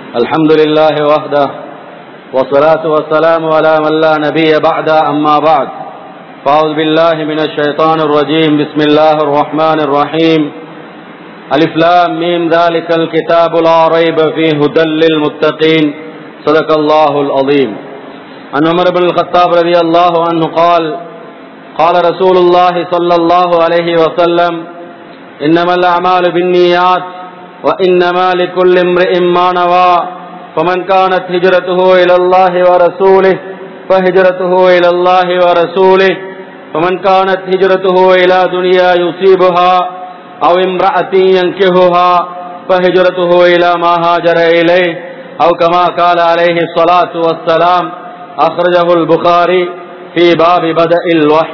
الحمد لله وحده والصلاة والسلام على من لا نبي بعد أما بعد فأعوذ بالله من الشيطان الرجيم بسم الله الرحمن الرحيم ألف لام ميم ذلك الكتاب لا ريب فيه هدى للمتقين صدق الله العظيم عن عمر بن الخطاب رضي الله عنه قال قال رسول الله صلى الله عليه وسلم إنما الأعمال بالنيات وإنما لكل امرئ ما نوى فمن كانت هجرته إلى الله ورسوله فهجرته إلى الله ورسوله فمن كانت هجرته إلى دنيا يصيبها أو امرأة ينكهها فهجرته إلى ما هاجر إليه أو كما قال عليه الصلاة والسلام أخرجه البخاري في باب بدء الوحي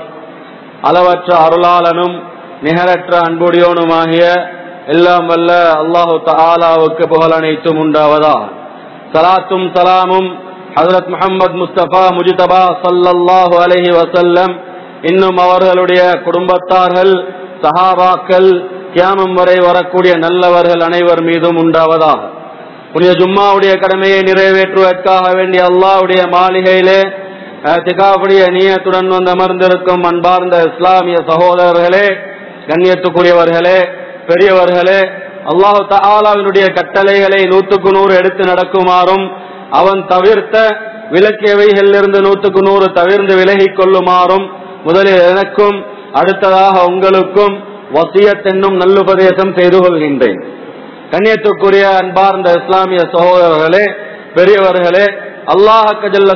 அளவற்ற அருளாளனும் நிகரற்ற அன்புடையோனுமாகிய எல்லாம் வல்ல அல்லாஹு தாலாவுக்கு புகழ் அனைத்தும் உண்டாவதா சலாத்தும் சலாமும் ஹசரத் முகமது முஸ்தபா முஜிதபா சல்லல்லாஹு அலஹி வசல்லம் இன்னும் அவர்களுடைய குடும்பத்தார்கள் சஹாபாக்கள் கியாமம் வரை வரக்கூடிய நல்லவர்கள் அனைவர் மீதும் உண்டாவதா புனித ஜும்மாவுடைய கடமையை நிறைவேற்றுவதற்காக வேண்டிய அல்லாவுடைய மாளிகையிலே திகாவுடைய நீயத்துடன் வந்து அமர்ந்திருக்கும் அன்பார்ந்த இஸ்லாமிய சகோதரர்களே கண்ணியத்துக்குரியவர்களே பெரியவர்களே அல்லாஹு தாலாவினுடைய கட்டளைகளை நூற்றுக்கு நூறு எடுத்து நடக்குமாறும் அவன் தவிர்த்த விலக்கியவைகளிலிருந்து நூற்றுக்கு நூறு தவிர்ந்து விலகிக் கொள்ளுமாறும் முதலில் எனக்கும் அடுத்ததாக உங்களுக்கும் வசியத் என்னும் நல்லுபதேசம் செய்து கொள்கின்றேன் கண்ணியத்துக்குரிய அன்பார்ந்த இஸ்லாமிய சகோதரர்களே பெரியவர்களே அல்லாஹல்ல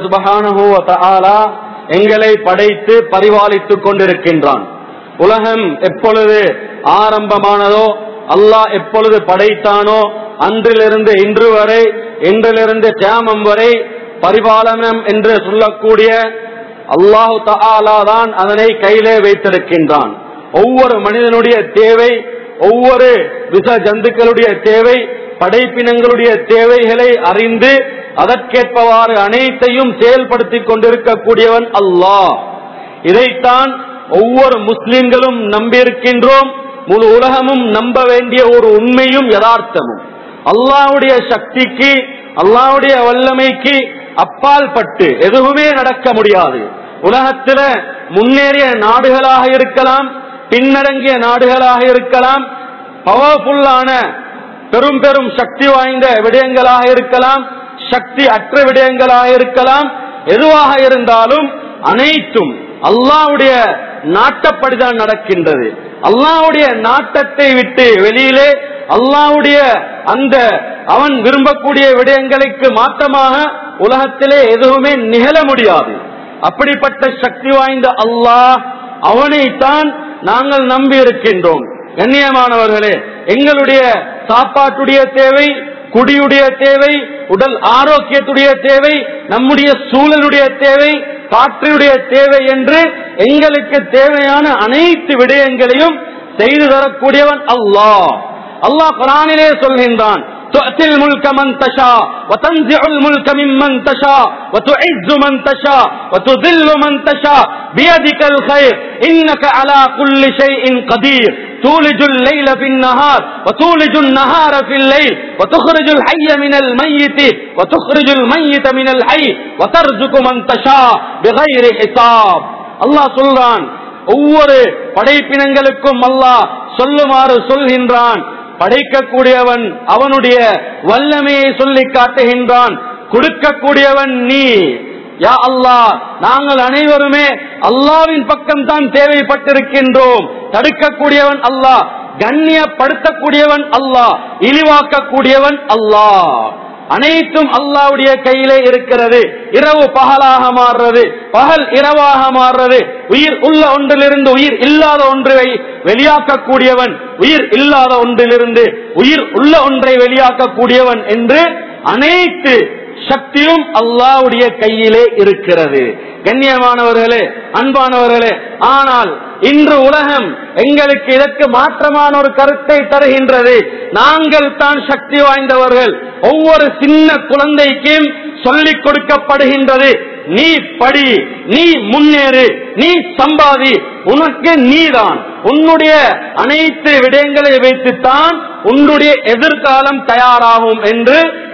சுபகான எங்களை படைத்து பரிபாலித்துக் கொண்டிருக்கின்றான் உலகம் எப்பொழுது ஆரம்பமானதோ அல்லாஹ் எப்பொழுது படைத்தானோ அன்றிலிருந்து இன்று வரை இன்றிலிருந்து தியாமம் வரை பரிபாலனம் என்று சொல்லக்கூடிய அல்லாஹு தாலா தான் அதனை கையிலே வைத்திருக்கின்றான் ஒவ்வொரு மனிதனுடைய தேவை ஒவ்வொரு விச ஜந்துக்களுடைய தேவை படைப்பினங்களுடைய தேவைகளை அறிந்து அதற்கேற்பவாறு அனைத்தையும் செயல்படுத்திக் கொண்டிருக்கக்கூடியவன் அல்லாஹ் இதைத்தான் ஒவ்வொரு முஸ்லிம்களும் நம்பியிருக்கின்றோம் முழு உலகமும் நம்ப வேண்டிய ஒரு உண்மையும் யதார்த்தமும் அல்லாவுடைய சக்திக்கு அல்லாவுடைய வல்லமைக்கு அப்பால் பட்டு எதுவுமே நடக்க முடியாது உலகத்தில முன்னேறிய நாடுகளாக இருக்கலாம் பின்னடங்கிய நாடுகளாக இருக்கலாம் பவர்ஃபுல்லான பெரும் பெரும் சக்தி வாய்ந்த விடயங்களாக இருக்கலாம் சக்தி அற்ற விடயங்களாக இருக்கலாம் எதுவாக இருந்தாலும் அனைத்தும் அல்லாவுடைய நாட்டப்படிதான் நடக்கின்றது அல்லாவுடைய நாட்டத்தை விட்டு வெளியிலே அல்லாவுடைய அந்த அவன் விரும்பக்கூடிய விடயங்களுக்கு மாற்றமாக உலகத்திலே எதுவுமே நிகழ முடியாது அப்படிப்பட்ட சக்தி வாய்ந்த அல்லாஹ் அவனைத்தான் நாங்கள் நம்பி இருக்கின்றோம் கண்ணியமானவர்களே எங்களுடைய சாப்பாட்டுடைய தேவை குடியுடைய தேவை உடல் ஆரோக்கியத்துடைய தேவை நம்முடைய சூழலுடைய தேவை காற்றினுடைய தேவை என்று எங்களுக்கு தேவையான அனைத்து விடயங்களையும் செய்து தரக்கூடியவன் அல்லாஹ் அல்லாஹ் குரானிலே சொல்கின்றான் تؤتي الملك من تشاء وتنزع الملك ممن تشاء وتعز من تشاء وتذل من تشاء بيدك الخير إنك على كل شيء قدير تولج الليل في النهار وتولج النهار في الليل وتخرج الحي من الميت وتخرج الميت من الحي وترزق من تشاء بغير حساب الله சொல்றான் ஒவ்வொரு படைப்பினங்களுக்கும் அல்லாஹ் சொல்லுமாறு சொல்கின்றான் படைக்கக்கூடியவன் அவனுடைய வல்லமையை சொல்லி காட்டுகின்றான் கொடுக்கக்கூடியவன் நீ யா அல்லாஹ் நாங்கள் அனைவருமே அல்லாவின் பக்கம் தான் தேவைப்பட்டிருக்கின்றோம் தடுக்கக்கூடியவன் அல்லாஹ் கண்ணியப்படுத்தக்கூடியவன் அல்லாஹ் இழிவாக்கக்கூடியவன் அல்லாஹ் அனைத்தும் அல்லாவுடைய கையிலே இருக்கிறது இரவு பகலாக மாறுறது பகல் இரவாக மாறுறது உயிர் உள்ள ஒன்றிலிருந்து உயிர் இல்லாத ஒன்றை வெளியாக்கக்கூடியவன் உயிர் இல்லாத ஒன்றிலிருந்து உயிர் உள்ள ஒன்றை வெளியாக்கக்கூடியவன் என்று அனைத்து சக்தியும் அல்லாவுடைய கையிலே இருக்கிறது கண்ணியமானவர்களே அன்பானவர்களே ஆனால் இன்று உலகம் எங்களுக்கு இதற்கு மாற்றமான ஒரு கருத்தை தருகின்றது நாங்கள் தான் சக்தி வாய்ந்தவர்கள் ஒவ்வொரு சின்ன குழந்தைக்கும் சொல்லிக் கொடுக்கப்படுகின்றது நீ படி நீ முன்னேறு நீ சம்பாதி உனக்கு நீதான் உன்னுடைய அனைத்து விடயங்களை வைத்துத்தான் உன்னுடைய எதிர்காலம் தயாராகும் என்று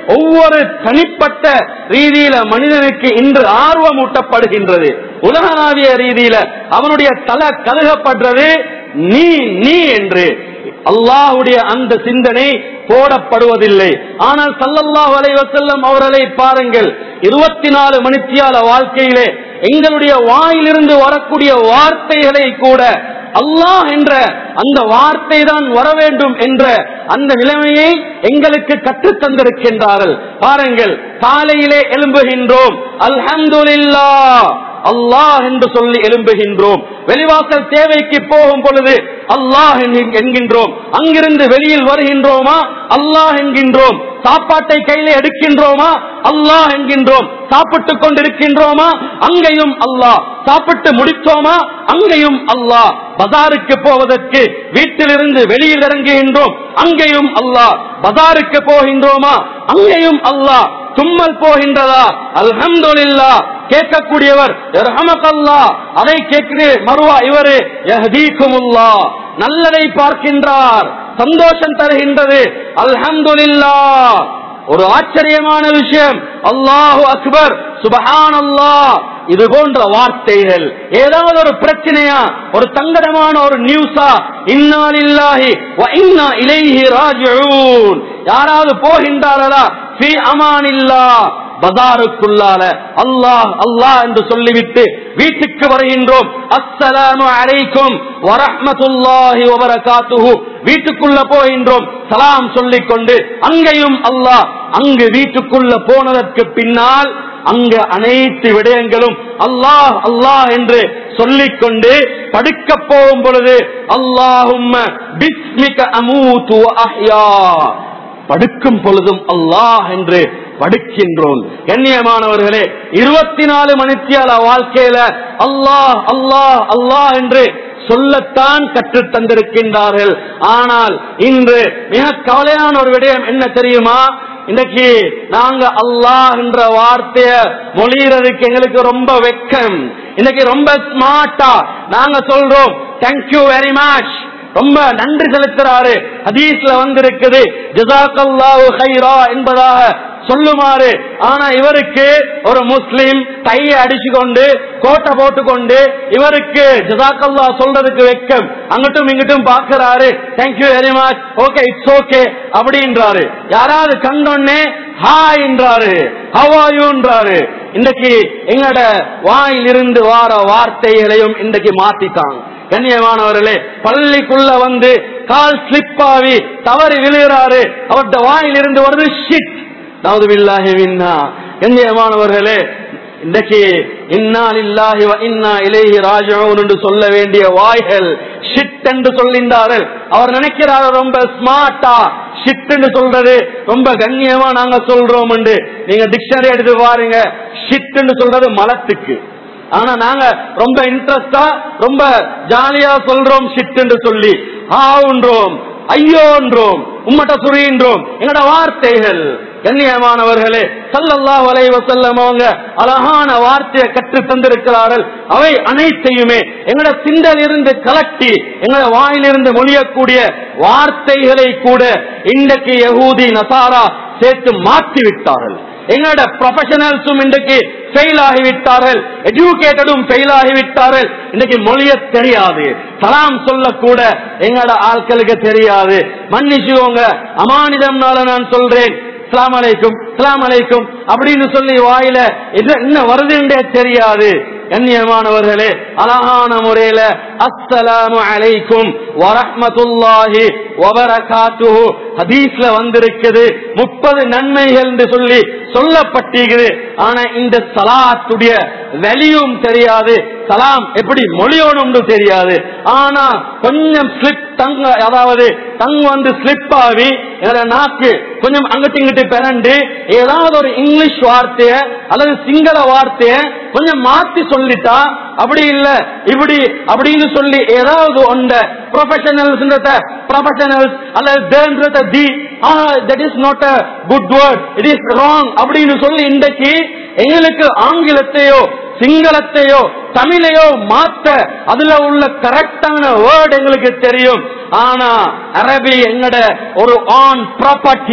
ஒவ்வொரு தனிப்பட்ட ரீதியில மனிதனுக்கு இன்று ஆர்வமூட்டப்படுகின்றது உலகளாவிய ரீதியில அவனுடைய தலை கருகப்படுறது நீ நீ என்று அல்லாஹுடைய அந்த சிந்தனை போடப்படுவதில்லை ஆனால் சல்லல்லாஹு அலைஹி வஸல்லம் அவர்களை பாருங்கள் இருபத்தி நாலு மணித்தியால வாழ்க்கையிலே எங்களுடைய வாயிலிருந்து வரக்கூடிய வார்த்தைகளை கூட அல்லாஹ் என்ற அந்த வார்த்தை தான் வர வேண்டும் என்ற அந்த நிலைமையை எங்களுக்கு கற்றுத் தந்திருக்கின்றார்கள் பாருங்கள் காலையிலே எழும்புகின்றோம் அல்ஹம்துலில்லா அல்லாஹ் என்று சொல்லி எழும்புகின்றோம் வெளிவாசல் தேவைக்கு போகும் பொழுது அல்லாஹ் என்கின்- என்கின்றோம் அங்கிருந்து வெளியில் வருகின்றோமா அல்லாஹ் என்கின்றோம் சாப்பாட்டை கையில எடுக்கின்றோமா அல்லாஹ் என்கின்றோம் சாப்பிட்டுக் கொண்டிருக்கின்றோமா அங்கேயும் அல்லாஹ் சாப்பிட்டு முடித்தோமா அங்கேயும் அல்லாஹ் பஜாருக்கு போவதற்கு வீட்டிலிருந்து வெளியில் இறங்குகின்றோம் அங்கேயும் அல்லாஹ் பஜாருக்கு போகின்றோமா அங்கேயும் அல்லாஹ் தும்மல் போகின்றதா அல்ஹம்துலில்லா கேட்கக்கூடியவர் இரஹமக்கல்லாஹ் அதை கேட்கிற மறுவா இவரு யஹ்தீகுமுல்லா நல்லதை பார்க்கின்றார் சந்தோஷம் தருகின்றது அல்ஹம்துலில்லா ஒரு ஆச்சரியமான விஷயம் அல்லாஹு அக்பர் சுபஹான் அல்லாஹ் இது போன்ற வார்த்தைகள் ஏதாவது ஒரு பிரச்சனையா ஒரு தங்கடமான ஒரு நியூஸா இன்னாலில்லாஹி வ இன்னா இலைஹி ராஜிஊன் யாராவது போகின்றார்களா ஃபீ அமானில்லா பஜாருக்குள்ளால அல்லாஹ் அல்லாஹ் என்று சொல்லிவிட்டு வீட்டுக்கு வருகின்றோம் அஸ்ஸலாமு அலைக்கும் வரஹ்மத்துல்லாஹி வபரகாத்துஹு வீட்டுக்குள்ள போகின்றோம் சலாம் சொல்லிக் கொண்டு அங்கேயும் அல்லாஹ் அங்கு வீட்டுக்குள்ள போனதற்கு பின்னால் அங்கு அனைத்து விடயங்களும் அல்லாஹ் அல்லாஹ் என்று சொல்லிக்கொண்டு படுக்க போகும் பொழுது அல்லாஹும்ம பிஸ்மிக அமூது வ அஹ்யா படுக்கும் பொழுதும் அல்லாஹ் என்று படுக்கின்றோம் கண்ணியமானவர்களே இருபத்தி நாலு மணித்தியால வாழ்க்கையில அல்லாஹ் அல்லாஹ் அல்லாஹ் என்று சொல்லத்தான் கற்றுத் தந்திருக்கின்றார்கள் ஆனால் இன்று மிக கவலையான ஒரு விடயம் என்ன தெரியுமா இன்னைக்கு நாங்க அல்லாஹ் என்ற வார்த்தைய மொழிகிறதுக்கு எங்களுக்கு ரொம்ப வெக்கம் இன்னைக்கு ரொம்ப ஸ்மார்ட்டா நாங்க சொல்றோம் தேங்க்யூ வெரி மச் ரொம்ப நன்றி செலுத்துறாரு ஹதீஸ்ல வந்திருக்குது ஜசாக்கல்லாஹு ஹைரா என்பதாக சொல்லுமாறு ஆனா இவருக்கு ஒரு முஸ்லிம் கையை அடிச்சு கொண்டு கோட்டை போட்டுக்கொண்டு இவருக்கு ஜசாக்கல்லா சொல்றதுக்கு வெக்கம் அங்கிட்டும் இங்கிட்டும் பாக்குறாரு thank you very much okay it's okay அப்படின்றாரு யாராவது கண்டோன்னே ஹாய் என்றாரு ஹவாயுன்றாரு இன்னைக்கு எங்கட வாயிலிருந்து வார வார்த்தைகளையும் இன்னைக்கு மாத்திட்டாங்க கண்ணியமானவர்களே பள்ளிக்குள்ள வந்து கால் ஸ்லிப் ஆகி தவறி விழுகிறாரு அவர்த வாயிலிருந்து வருது ஷிட் நவுதுபில்லாஹி மின்னா கண்ணியமானவர்களே இன்றைக்கு இன்னா லில்லாஹி வ இன்னா இலைஹி ராஜிஊன் என்று சொல்ல வேண்டிய வாய்கள் ஷிட் என்று சொல்கின்றார்கள் அவர் நினைக்கிறார் ரொம்ப ஸ்மார்ட்டா ஷிட் என்று சொல்றது ரொம்ப கண்ணியமா நாங்க சொல்றோம் என்று நீங்க டிக்ஷனரி எடுத்து பாருங்க ஷிட் என்று சொல்றது மலத்துக்கு ஆனா நாங்க ரொம்ப இன்ட்ரெஸ்டா ரொம்ப ஜாலியா சொல்றோம் ஷிட் என்று சொல்லி ஆன்றோம் ஐயோன்றோம் உம்மட்ட சுரின்றோம் எங்கட வார்த்தைகள் கண்ணியமானவர்களே சல்லல்லாஹு அலைஹி வஸல்லம் அவங்க அழகான வார்த்தையை கற்று தந்திருக்கிறார்கள் அவை அனைத்தையுமே எங்கட சிந்தலிருந்து கலட்டி எங்கட வாயிலிருந்து மொழியக்கூடிய வார்த்தைகளை கூட இன்றைக்கு யகூதி நசாரா சேர்த்து மாற்றி விட்டார்கள் எங்களோட ப்ரொஃபஷனல்ஸும் இன்றைக்கு ஃபெயில் ஆகிவிட்டார்கள் எஜுகேட்டடும் ஃபெயில் ஆகிவிட்டார்கள் இன்னைக்கு மொழிய தெரியாது சலாம் சொல்லக்கூட எங்களோட ஆட்களுக்கு தெரியாது மன்னிச்சுவோங்க அமானிதம்னால நான் சொல்றேன் சலாம் அலைக்கும் சலாம் அலைக்கும் அப்படின்னு சொல்லி வாயில என்ன என்ன வருதுன்றே தெரியாது கண்ணியமானவர்களே அழகான முறையில அஸ்ஸலாமு அலைக்கும் வரஹ்மத்துல்லாஹி வபரகாத்துஹு ஹதீஸ்ல வந்திருக்குது முப்பது நன்மைகள் என்று சொல்லி சொல்லப்பட்டிருக்குது ஆனா இந்த சலாத்துடைய வெளியும் தெரியாது சலாம் எப்படி மொழியோடும் தெரியாது ஆனா கொஞ்சம் ஸ்லிப் தங்க அதாவது தங் வந்து ஸ்லிப் ஆகி எங்களோட நாக்கு கொஞ்சம் அங்கிட்டு இங்கிட்டு பிறண்டு ஏதாவது ஒரு இங்கிலீஷ் வார்த்தைய அல்லது சிங்கள வார்த்தைய கொஞ்சம் மாத்தி சொல்லிட்டா அப்படி இல்ல இப்படி அப்படின்னு சொல்லி ஏதாவது ஒன்ற ப்ரொஃபஷனல்ஸ் ப்ரொஃபஷனல்ஸ் அல்லது தேன்றத the that is not a good word it is wrong அப்படின்னு சொல்லி இன்றைக்கு எங்களுக்கு ஆங்கிலத்தையோ சிங்களத்தையோ தமிழையோ மாத்த அதுல உள்ள கரெக்டான வேர்ட் எங்களுக்கு தெரியும் ஆனா அரபி எங்கட ஒரு ஆன் ப்ராப்பர்ட்டி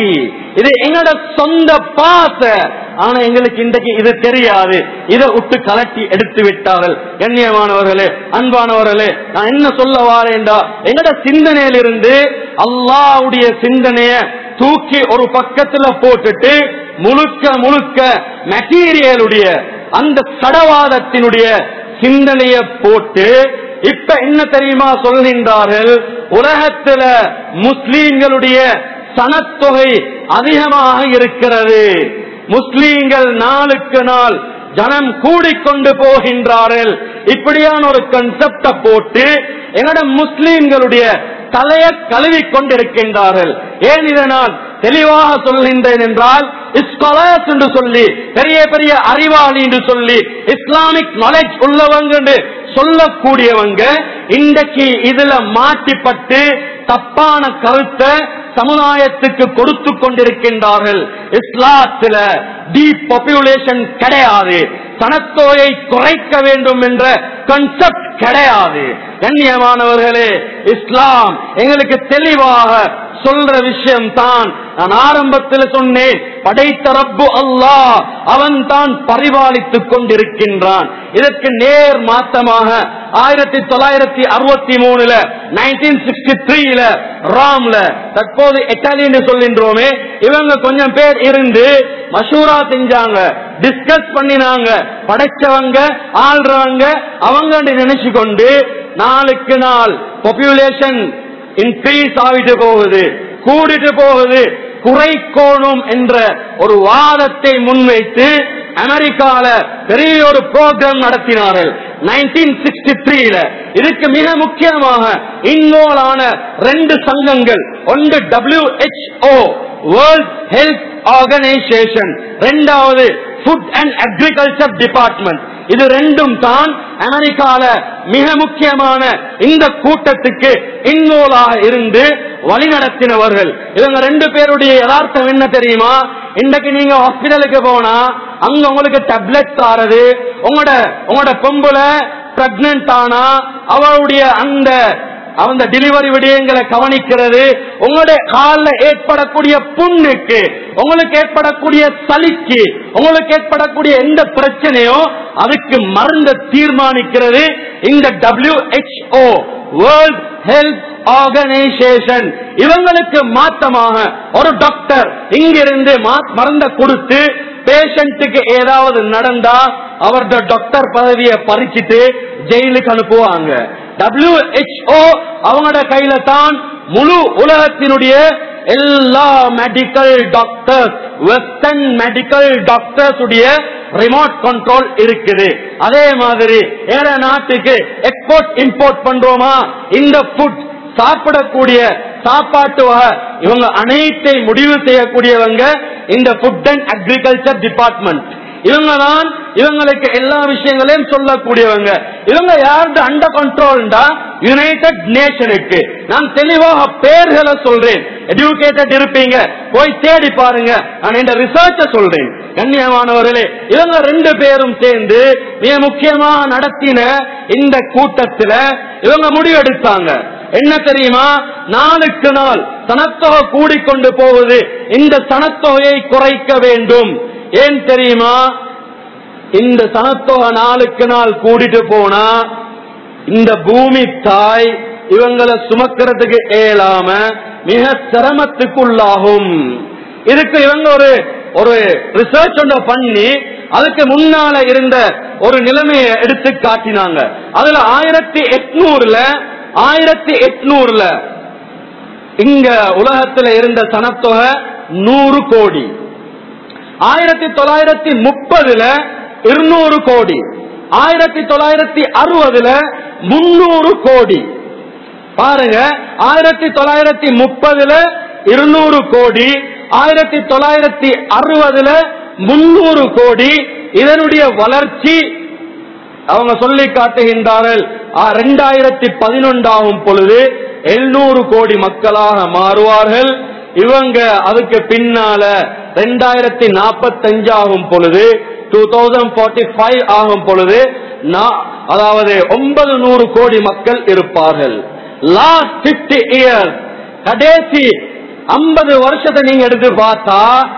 இது எங்களோட சொந்த பாச ஆனா எங்களுக்கு இன்றைக்கு இது தெரியாது இதை விட்டு கலட்டி எடுத்து விட்டார்கள் கண்ணியமானவர்களே அன்பானவர்களே நான் என்ன சொல்ல வாரேன்டா எங்களோட சிந்தனையிலிருந்து அல்லாவுடைய சிந்தனைய தூக்கி ஒரு பக்கத்துல போட்டுட்டு முழுக்க முழுக்க மெட்டீரியலுடைய அந்த சடவாதத்தினுடைய சிந்தனைய போட்டு இப்ப என்ன தெரியுமா சொல்கின்றார்கள் உலகத்துல முஸ்லீம்களுடைய சனத்தொகை அதிகமாக இருக்கிறது முஸ்லீம்கள் நாளுக்கு நாள் ஜனம் கூடிக்கொண்டு போகின்றார்கள் இப்படியான ஒரு கன்செப்ட போட்டு என்னோட முஸ்லீம்களுடைய தலைய கழுவி கொண்டிருக்கின்றார்கள் ஏன் இதனால் தெளிவாக சொல்கின்றேன் என்றால் ஸ்காலர்ஸ் என்று சொல்லி பெரிய பெரிய அறிவாளி என்று சொல்லி இஸ்லாமிக் நாலேஜ் உள்ளவங்க என்று சொல்லக்கூடியவங்க இன்றைக்கு இதுல மாட்டிப்பட்டு தப்பான கருத்தை சமுதாயத்துக்கு கொடுத்து கொண்டிருக்கின்றார்கள் இஸ்லாத்துல டீப் பாப்புலேஷன் கிடையாது சனத்தொகையை குறைக்க வேண்டும் என்ற கன்செப்ட் கிடையாது கண்ணியமானவர்களே இஸ்லாம் எங்களுக்கு தெளிவாக சொல்ற விஷயம் தான் நான் ஆரம்பத்தில் சொன்னேன் படைத்த ரப்பு அல்லாஹ் அவன் தான் பரிபாலித்துக் கொண்டிருக்கின்றான் இதற்கு நேர் மாத்தமாக ஆயிரத்தி தொள்ளாயிரத்தி அறுபத்தி மூணுல நைன்டீன் சிக்ஸ்டி த்ரீல ராம்ல தற்போது இட்டாலின்னு சொல்கின்றோமே இவங்க கொஞ்சம் பேர் இருந்து மஷூரா செஞ்சாங்க டிஸ்கஸ் பண்ணினாங்க படைச்சவங்க ஆள்றவங்க அவங்க நினைச்சு கொண்டு நாளுக்கு நாள் பாப்புலேஷன் இன்க்ரீஸ் ஆகிட்டு போகுது கூடிட்டு போகுது குறைக்கோணும் என்ற ஒரு வாதத்தை முன்வைத்து அமெரிக்கால பெரிய ஒரு ப்ரோக்ராம் நடத்தினார்கள் நைன்டீன் சிக்ஸ்டி த்ரீல இதுக்கு மிக முக்கியமாக இன்வால்வ் ஆன ரெண்டு சங்கங்கள் ஒன்று டபிள்யூஹெச்ஓ வேர்ல்ட் ஹெல்த் ஆர்கனைசேஷன் ரெண்டாவது ஃபுட் அண்ட் அக்ரிகல்ச்சர் டிபார்ட்மெண்ட் இது ரெண்டும் தான் அமெரிக்கால மிக முக்கியமான இந்த கூட்டத்துக்கு இன்வால்வ் இருந்து வழிநடத்தினவர்கள் இவங்க ரெண்டு பேருடைய யதார்த்தம் என்ன தெரியுமா இன்னைக்கு நீங்க ஹாஸ்பிட்டலுக்கு போனா அங்க உங்களுக்கு டேப்லெட் தாரது உங்களோட உங்களோட பொம்புல பிரெக்னன்ட் ஆனா அவளுடைய அந்த அந்த டெலிவரி விடயங்களை கவனிக்கிறது உங்களுடைய காலில் ஏற்படக்கூடிய புண்ணுக்கு உங்களுக்கு ஏற்படக்கூடிய சளிக்கு உங்களுக்கு ஏற்படக்கூடிய எந்த பிரச்சனையோ அதுக்கு மருந்த தீர்மானிக்கிறது இந்த டபிள்யூஹெச்ஓ வேர்ல்ட் ஹெல்த் ஆர்கனைசேஷன் இவங்களுக்கு மாத்தமாக ஒரு டாக்டர் இங்கிருந்து மருந்த கொடுத்து பேஷண்ட்டுக்கு ஏதாவது நடந்தா அவரது டாக்டர் பதவியை பறிச்சிட்டு ஜெயிலுக்கு அனுப்புவாங்க டபிள்யூஹெச்ஓ அவங்களோட கையில தான் முழு உலகத்தினுடைய எல்லா medical doctors western medical doctors உடைய ரிமோட் கண்ட்ரோல் இருக்குது அதே மாதிரி ஏற நாட்டுக்கு எக்ஸ்போர்ட் இம்போர்ட் பண்றோமா இந்த ஃபுட் சாப்பிடக்கூடிய சாப்பாட்டு வகை இவங்க அனைத்தை முடிவு செய்யக்கூடியவங்க இந்த ஃபுட் அண்ட் அக்ரிகல்ச்சர் டிபார்ட்மெண்ட் இவங்க தான் இவங்களுக்கு எல்லா விஷயங்களையும் சொல்லக்கூடியவங்க இவங்க யாருடைய அண்டர் கண்ட்ரோல்டா யுனைடெட் நேஷனுக்கு நான் தெளிவாக பேர்களை சொல்றேன் எஜுகேட்டட் இருப்பீங்க போய் தேடி பாருங்க நான் இந்த ரிசர்ச்ச சொல்றேன் கண்ணியமானவர்களே இவங்க ரெண்டு பேரும் சேர்ந்து மிக முக்கியமாக நடத்தின இந்த கூட்டத்துல இவங்க முடிவெடுத்தாங்க என்ன தெரியுமா நாளுக்கு நாள் சனத்தொகை கூடிக்கொண்டு போகுது இந்த சனத்தொகையை குறைக்க வேண்டும் ஏன் தெரியுமா இந்த சனத்தொகை நாளுக்கு நாள் கூடிட்டு போனா இந்த பூமி தாய் இவங்களை சுமக்கிறதுக்கு இயலாம மிக சிரமத்துக்குள்ளாகும் இதுக்கு இவங்க ஒரு ஒரு ரிசர்ச் ஒன்றை பண்ணி அதுக்கு முன்னால இருந்த ஒரு நிலைமையை எடுத்து காட்டினாங்க அதுல ஆயிரத்தி எட்நூறுல ஆயிரத்தி எட்நூறுல இங்க உலகத்துல இருந்த சனத்தொகை நூறு கோடி ஆயிரத்தி தொள்ளாயிரத்தி முப்பதுல இருநூறு கோடி ஆயிரத்தி தொள்ளாயிரத்தி அறுபதுல முன்னூறு கோடி பாருங்க ஆயிரத்தி தொள்ளாயிரத்தி முப்பதுல இருநூறு கோடி ஆயிரத்தி தொள்ளாயிரத்தி அறுபதுல முன்னூறு கோடி இதனுடைய வளர்ச்சி அவங்க சொல்லி காட்டுகின்றார்கள் இரண்டாயிரத்தி பதினொன்றாகும் பொழுது எழுநூறு கோடி மக்களாக மாறுவார்கள் இவங்க அதுக்கு பின்னால ரெண்டாயிரத்தி நாற்பத்தி அஞ்சாகும் பொழுது டூ தௌசண்ட் ஃபார்ட்டி ஃபைவ் ஆகும் பொழுது அதாவது ஒன்பது நூறு கோடி மக்கள் இருப்பார்கள் லாஸ்ட் பிப்டி இயர்ஸ் கடைசி ஐம்பது வருஷத்தை நீங்க எடுத்து பார்த்தா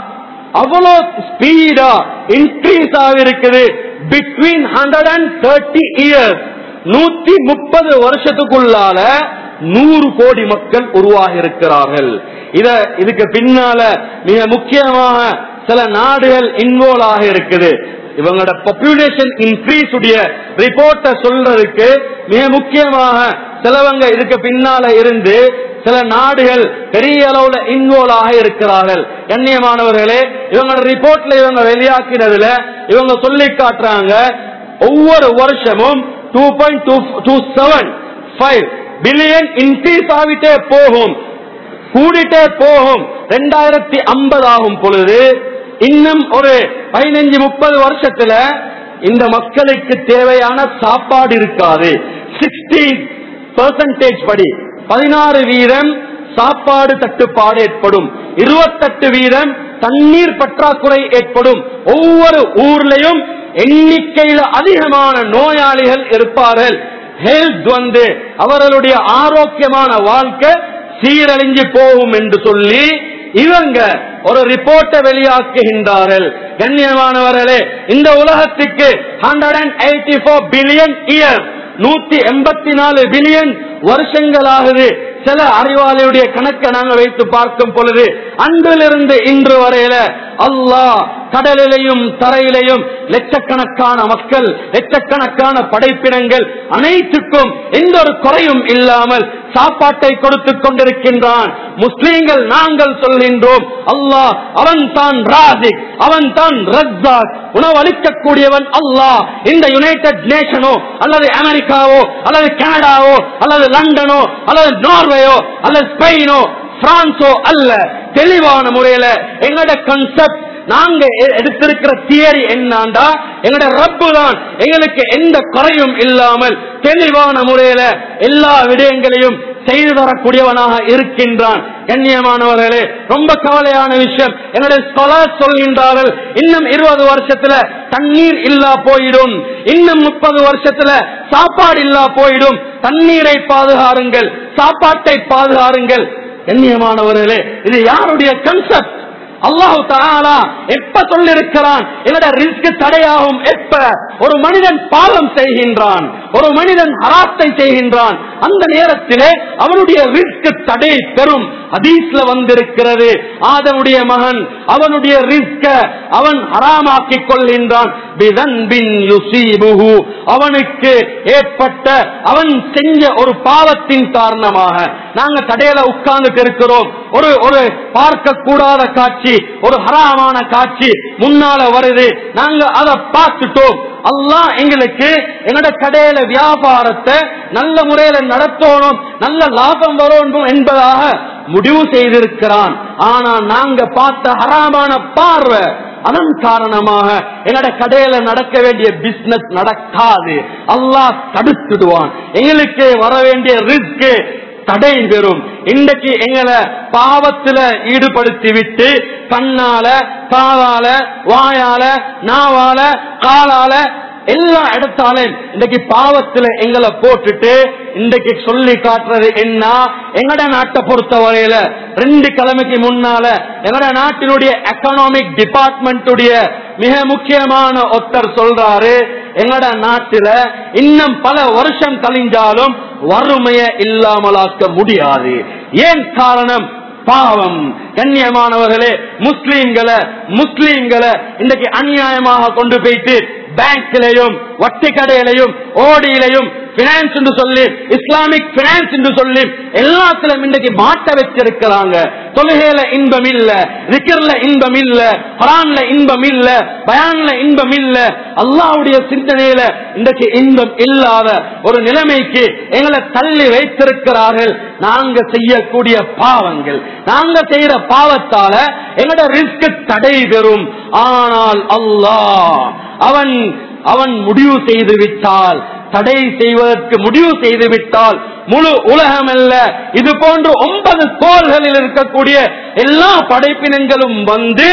அவ்வளோ ஸ்பீடா இன்க்ரீஸ் ஆகிருக்குது between hundred and thirty years நூத்தி முப்பது வருஷத்துக்குள்ளால நூறு கோடி மக்கள் உருவாகி இருக்கிறார்கள் இத இதுக்கு பின்னால மிக முக்கியமாக சில நாடுகள் இன்வால்வ் ஆக இருக்குது இவங்களோட பாப்புலேஷன் இன்க்ரீஸ் உடைய ரிப்போர்ட்டை சொல்றதுக்கு மிக முக்கியமாக சிலவங்க இதுக்கு பின்னால இருந்து சில நாடுகள் பெரிய அளவுல இன்வால்வ் ஆக இருக்கிறார்கள் கண்ணியமானவர்களே இவங்களோட ரிப்போர்ட்ல இவங்க வெளியாக்கினதுல இவங்க சொல்லி காட்டுறாங்க ஒவ்வொரு வருஷமும் two point two two seven five billion increase ஆகிட்டே போகும் கூடிட்டே போகும் ரெண்டாயிரத்தி ஐம்பது ஆகும் பொழுது இன்னும் ஒரு பதினஞ்சு முப்பது வருஷத்துல இந்த மக்களுக்கு தேவையான சாப்பாடு இருக்காது சிக்ஸ்டீன் பெர்சன்டேஜ் படி பதினாறு வீதம் சாப்பாடு தட்டுப்பாடு ஏற்படும் இருபத்தெட்டு வீதம் தண்ணீர் பற்றாக்குறை ஏற்படும் ஒவ்வொரு ஊர்லயும் எண்ணிக்கையில அதிகமான நோயாளிகள் இருப்பார்கள் ஹெல்த் வந்து அவர்களுடைய ஆரோக்கியமான வாழ்க்கை சீரழிஞ்சு போகும் என்று சொல்லி இவங்க ஒரு ரிப்போர்ட்டை வெளியாக்குகின்றார்கள் கண்ணியமானவர்களே இந்த உலகத்துக்கு hundred and eighty four billion year நூத்தி எண்பத்தி நாலு பில்லியன் வருஷங்களாகுது சில அறிவாளியுடைய கணக்கை நாங்க வைத்து பார்க்கும் பொழுது அன்றிலிருந்து இன்று வரையில அல்லாஹ் கடலிலையும் தரையிலையும் லட்சக்கணக்கான மக்கள் லட்சக்கணக்கான படைப்பினங்கள் அனைத்துக்கும் எந்த ஒரு குறையும் இல்லாமல் சாப்பாட்டை கொடுத்துக் கொண்டிருக்கின்றான் முஸ்லீம்கள் நாங்கள் சொல்கின்றோம் அல்லாஹ் அவன் தான் ராஜிக் அவன் தான் ரஜாக் உணவளிக்கக்கூடியவன் அல்லாஹ் இந்த யுனைடெட் நேஷனோ அல்லது அமெரிக்காவோ அல்லது கனடாவோ அல்லது லண்டனோ அல்லது நார்வேயோ அல்லது ஸ்பெயினோ பிரான்சோ அல்ல தெளிவான முறையில எங்களோட கன்செப்ட் நாங்க எ- எடுத்திருக்கிற தியரி என்னண்டா எங்களோட ரப்பு தான் எங்களுக்கு எந்த குறையும் இல்லாமல் தெளிவான முறையில எல்லா விடயங்களையும் செய்து தரக்கூடியவனாக இருக்கின்றான் கண்ணியமானவர்களே ரொம்ப கவலையான விஷயம் என்னுடைய ஸ்காலர் சொல்கின்றார்கள் இன்னும் இருபது வருஷத்துல தண்ணீர் இல்லா போயிடும் இன்னும் முப்பது வருஷத்துல சாப்பாடு இல்லா போயிடும் தண்ணீரை பாதுகாருங்கள் சாப்பாட்டை பாதுகாருங்கள் கண்ணியமானவர்களே இது யாருடைய கன்செப்ட் அல்லாஹு தாலா எப்ப சொல்லிருக்கிறான் என்னோட ரிஸ்க் தடையாகும் எப்ப ஒரு மனிதன் பாவம் செய்கின்றான் ஒரு மனிதன் ஹராத்தை செய்கின்றான் அந்த நேரத்திலே அவனுடைய ரிஸ்க் தடை பெறும் ஹதீஸ்ல வந்திருக்கிறது ஆதனுடைய மகன் அவனுடைய ரிஸ்க அவன் ஹராமாக்கிக் கொள்கின்றான் பிதன்பின் யுசீபுஹு. அவனுக்கு ஏற்பட்ட அவன் செஞ்ச ஒரு பாவத்தின் காரணமாக நாங்க கடையில உட்கார்ந்துட்டு இருக்கிறோம் ஒரு ஒரு பார்க்க கூடாத காட்சி ஒரு ஹராமான காட்சி முன்னால வருது நாங்க அதை பார்த்துட்டோம் அல்லாஹ் எங்களுக்கு எங்களோட கடையில வியாபாரத்தை நல்ல முறையில நடத்தணும் நல்ல லாபம் வரும் என்பதாக முடிவு செய்திருக்கிறான் ஆனா நாங்க பார்த்த ஹராமான பார்வை அதன் காரணமாக எங்களோட கடையில நடக்க வேண்டிய பிசினஸ் நடக்காது அல்லாஹ் தடுத்துடுவான் எங்களுக்கு வர வேண்டிய ரிஸ்க் தடை பெறும் இன்றைக்கு எங்களை பாவத்துல ஈடுபடுத்தி விட்டு கண்ணால காலால வாயால நாவால காலால எல்லா இடத்தாலும் இன்றைக்கு பாவத்துல எங்களை போட்டுட்டு இன்றைக்கு சொல்லி காட்டுறது என்ன எங்கட நாட்டை பொறுத்த வரையில ரெண்டு கிழமைக்கு முன்னால எங்கட நாட்டினுடைய எக்கனாமிக் டிபார்ட்மெண்ட்டுடைய மிக முக்கியமான ஒருத்தர் சொல்றாரு எங்கட நாட்டில இன்னும் பல வருஷம் கழிஞ்சாலும் வறுமையை இல்லாமலாக்க முடியாது ஏன் காரணம் பாவம் கண்ணியமானவர்களே முஸ்லீம்களை முஸ்லீம்களை இன்றைக்கு அநியாயமாக கொண்டு போயிட்டு பேங்க்லயும் வட்டி கடையிலையும் ஓடியிலையும் பினான்ஸ் என்று சொல்லி இஸ்லாமிக் பினான்ஸ் என்று சொல்லி எல்லாத்திலும் இன்றைக்கு மாட்ட வச்சிருக்கிறாங்க தொழுகையில இன்பம் இல்ல ரிக்கர்ல இன்பம் இல்ல குரான்ல இன்பம் இல்ல பயான்ல இன்பம் இல்ல அல்லாவுடைய சிந்தனையில இன்றைக்கு இன்பம் இல்லாத ஒரு நிலைமைக்கு எங்களை தள்ளி வைத்திருக்கிறார்கள் நாங்க செய்யக்கூடிய பாவங்கள் நாங்க செய்யற பாவத்தால எங்களோட ரிஸ்க் தடை பெறும் ஆனால் அல்லாஹ் அவன் அவன் முடிவு செய்து விட்டால் தடை செய்வதற்கு முடிவு செய்து விட்டால் முழு உலகம் அல்ல இது போன்று ஒன்பது கோள்களில் இருக்கக்கூடிய எல்லா படைப்பினங்களும் வந்து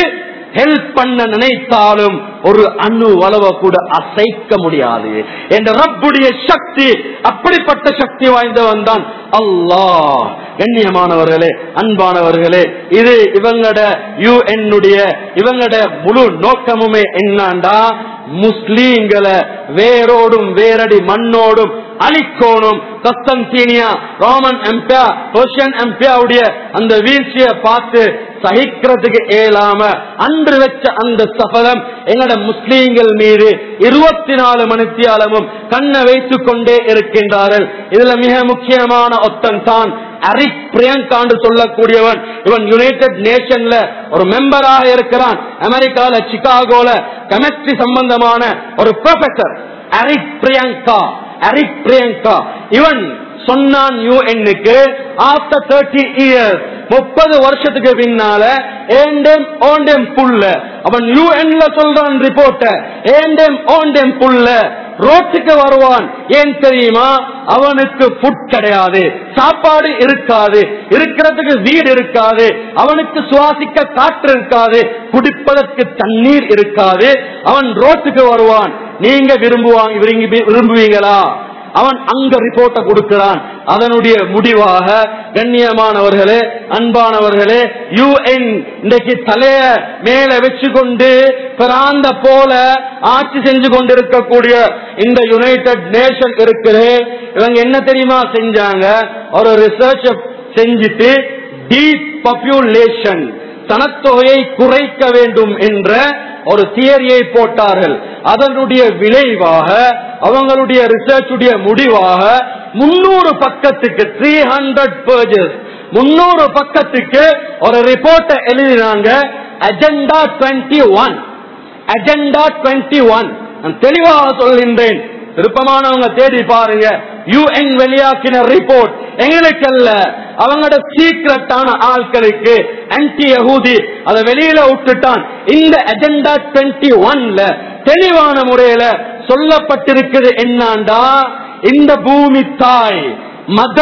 ஹெல்ப் பண்ண நினைத்தாலும் ஒரு அணு வளவ கூட அசைக்க முடியாது என்ற ரப்புடைய சக்தி அப்படிப்பட்ட சக்தி வாய்ந்தவன் தான் அல்லாஹ் கண்ணியமானவர்களே அன்பானவர்களே இது இவங்களோட யுஎன்னுடைய இவங்களோட முழு நோக்கமுமே என்னண்டா முஸ்லீம்களை வேரோடும் வேரடி மண்ணோடும் அழிக்கோணும் கஸ்தன்டீனியா ரோமன் எம்பையர் பெர்ஷியன் எம்பையாவுடைய அந்த வீழ்ச்சியை பார்த்து சகிக்கிறதுக்கு இயலாம அன்று வச்ச அந்த சபலம் எங்கட முஸ்லீம்கள் மீது இருபத்தி நாலு மணித்தியாலமும் கண்ணை வைத்துக் கொண்டே இருக்கின்றார்கள் இதுல மிக முக்கியமான ஒத்தன் தான் அரிக் பிரியங்காண்டு சொல்லக்கூடியவன் இவன் யுனைடெட் நேஷன்ல ஒரு மெம்பராக இருக்கிறான் அமெரிக்கால சிகாகோல கெமிஸ்ட்ரி சம்பந்தமான ஒரு professor Eric Pianka Eric Pianka இவன் சொன்னான் யூஎன்னுக்கு ஆஃப்டர் தேர்ட்டி இயர்ஸ் முப்பது வருஷத்துக்கு பின்னால ஏண்டேம் ஓண்டேம் புல்ல அவன் யூஎன்ல சொல்றான் ரிப்போர்ட்ட ஏண்டேம் ஓண்டேம் புல்ல ரோட்டுக்கு வருவான் ஏன் தெரியுமா அவனுக்கு புட் கிடையாது சாப்பாடு இருக்காது இருக்கிறதுக்கு வீடு இருக்காது அவனுக்கு சுவாசிக்க காற்று இருக்காது குடிப்பதற்கு தண்ணீர் இருக்காது அவன் ரோட்டுக்கு வருவான் நீங்க விரும்புவாங்க விரும்பி- விரும்புவீங்களா அவன் அங்க ரிப்போர்ட்டை கொடுக்கிறான் அதனுடைய முடிவாக கண்ணியமானவர்களே அன்பானவர்களே யுஎன் இன்றைக்கு தலைய மேல வச்சு கொண்டு பிராந்த போல ஆட்சி செஞ்சு கொண்டிருக்கக்கூடிய இந்த யுனைடெட் நேஷன் இருக்குது இவங்க என்ன தெரியுமா செஞ்சாங்க ஒரு ரிசர்ச் செஞ்சுட்டு டீப் பாப்புலேஷன் சனத்தொகையை குறைக்க வேண்டும் என்ற ஒரு தியரியை போட்டார்கள் அதனுடைய விளைவாக அவங்களுடைய ரிசர்ச் உடைய முடிவாக முன்னூறு பக்கத்துக்கு த்ரீ ஹண்ட்ரட் பேஜஸ் முன்னூறு பக்கத்துக்கு ஒரு ரிப்போர்ட்டை எழுதினாங்க agenda twenty one agenda twenty one நான் தெளிவாக சொல்கின்றேன் விருப்பமானவங்க தேடி பாருங்க யுஎன் வெளியாக்கின ரிப்போர்ட் எங்களுக்கு அல்ல அவங்களோட சீக்கிரட்டான ஆட்களுக்கு ஆன்டி யகூதி அதை வெளியில விட்டுட்டான் இந்த அஜெண்டா டுவெண்ட்டி ஒன்ல தெளிவான முறையில சொல்லப்பட்டிருக்குது என்னாண்டா இந்த பூமி தாய் மத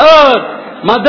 மத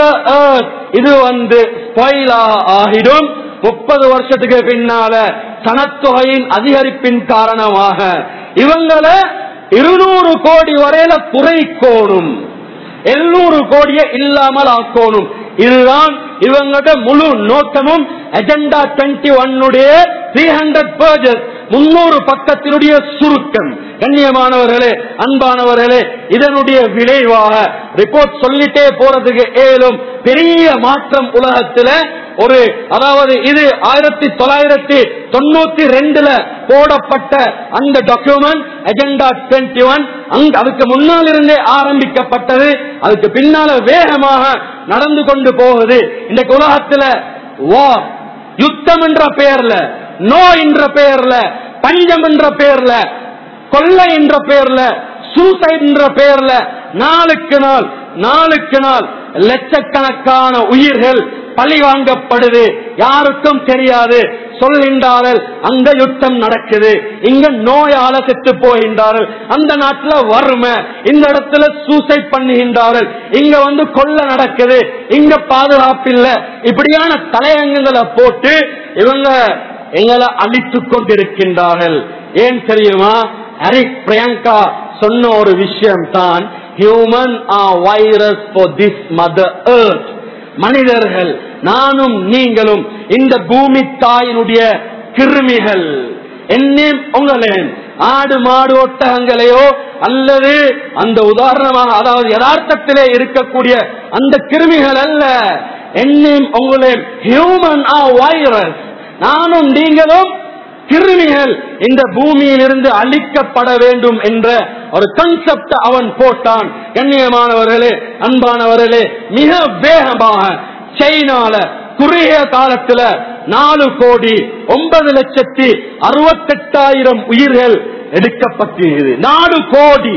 இது வந்து ஸ்பாயிலாக ஆகிடும் முப்பது வருஷத்துக்கு பின்னால சனத்தொகையின் அதிகரிப்பின் காரணமாக இவங்களை இருநூறு கோடி வரையில குறைக்கோணும் எழுநூறு கோடியை இல்லாமல் ஆக்கணும் இதுதான் இவங்களோட முழு நோக்கமும் அஜெண்டா டுவெண்ட்டி ஒன்னுடைய த்ரீ ஹண்ட்ரட் பேஜஸ் முன்னூறு பக்கத்தினுடைய சுருக்கம் கண்ணியமானவர்களே அன்பானவர்களே இதனுடைய விளைவாக ரிப்போர்ட் சொல்லிட்டே போறதுக்கு ஏலும் பெரிய மாற்றம் உலகத்துல ஒரு அதாவது இது ஆயிரத்தி தொள்ளாயிரத்தி தொண்ணூத்தி ரெண்டுல போடப்பட்ட அந்த டாக்குமெண்ட் அஜெண்டா டுவெண்ட்டி ஒன் அங்க அதுக்கு முன்னால் இருந்தே ஆரம்பிக்கப்பட்டது அதுக்கு பின்னால வேகமாக நடந்து கொண்டு போகுது இந்த உலகத்துல வார் யுத்தம் என்ற பெயர்ல நோய் என்ற பெயர்ல பஞ்சம் என்ற பெயர்ல கொள்ளை என்ற பெயர்ல சூசைட் என்ற பெயர்ல நாளுக்கு நாள் நாளுக்கு நாள் லட்சக்கணக்கான உயிர்கள் பழி வாங்கப்படுது யாருக்கும் தெரியாது சொல்கின்றார்கள் அங்க யுத்தம் நடக்குது இங்க நோயால செத்து போகின்றார்கள் அந்த நாட்டுல வறுமை இந்த இடத்துல சூசைட் பண்ணுகின்றார்கள் இங்க வந்து கொள்ள நடக்குது இங்க பாதுகாப்பு இல்ல இப்படியான தலையங்கங்களை போட்டு இவங்க எங்களை அழித்துக் கொண்டிருக்கின்றார்கள் ஏன் தெரியுமா ஹரிக் பிரியங்கா சொன்ன ஒரு விஷயம் தான் human are virus for this mother earth மனிதர்கள் நானும் நீங்களும் இந்த பூமி தாயினுடைய கிருமிகள் என்னையும் உங்களையும் ஆடு மாடு ஒட்டகங்களையோ அல்லது அந்த உதாரணமாக அதாவது யதார்த்தத்திலே இருக்கக்கூடிய அந்த கிருமிகள் அல்ல என்னையும் உங்களையும் ஹியூமன் ஆ வைரஸ் நானும் நீங்களும் கிருமிகள் இந்த பூமியிலிருந்து அழிக்கப்பட வேண்டும் என்ற ஒரு கன்செப்ட் அவன் போட்டான் கண்ணியமானவர்களே அன்பானவர்களே மிக வேகமாக சைனால குறுகிய காலத்துல நாலு கோடி ஒன்பது லட்சத்தி அறுபத்தெட்டாயிரம் உயிர்கள் எடுக்கப்பட்டிருக்கிறது நாலு கோடி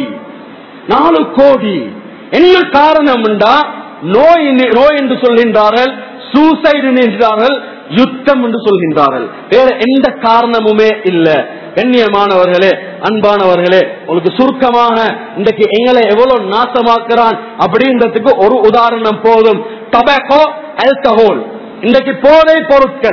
நாலு கோடி என்ன காரணம் என்றா நோய் நோய் என்று சொல்கின்றார்கள் சூசைடு என்கிறார்கள் யுத்தம் என்று சொல்கின்றார்கள் வேற எந்த காரணமுமே இல்ல கண்ணியமானவர்களே அன்பானவர்களே உங்களுக்கு சுருக்கமாக இன்றைக்கு எங்களை எவ்வளவு நாசமாக்குறான் அப்படின்றதுக்கு ஒரு உதாரணம் போதும் டொபாக்கோ ஆல்கஹோல் இன்றைக்கு போதை பொருட்கள்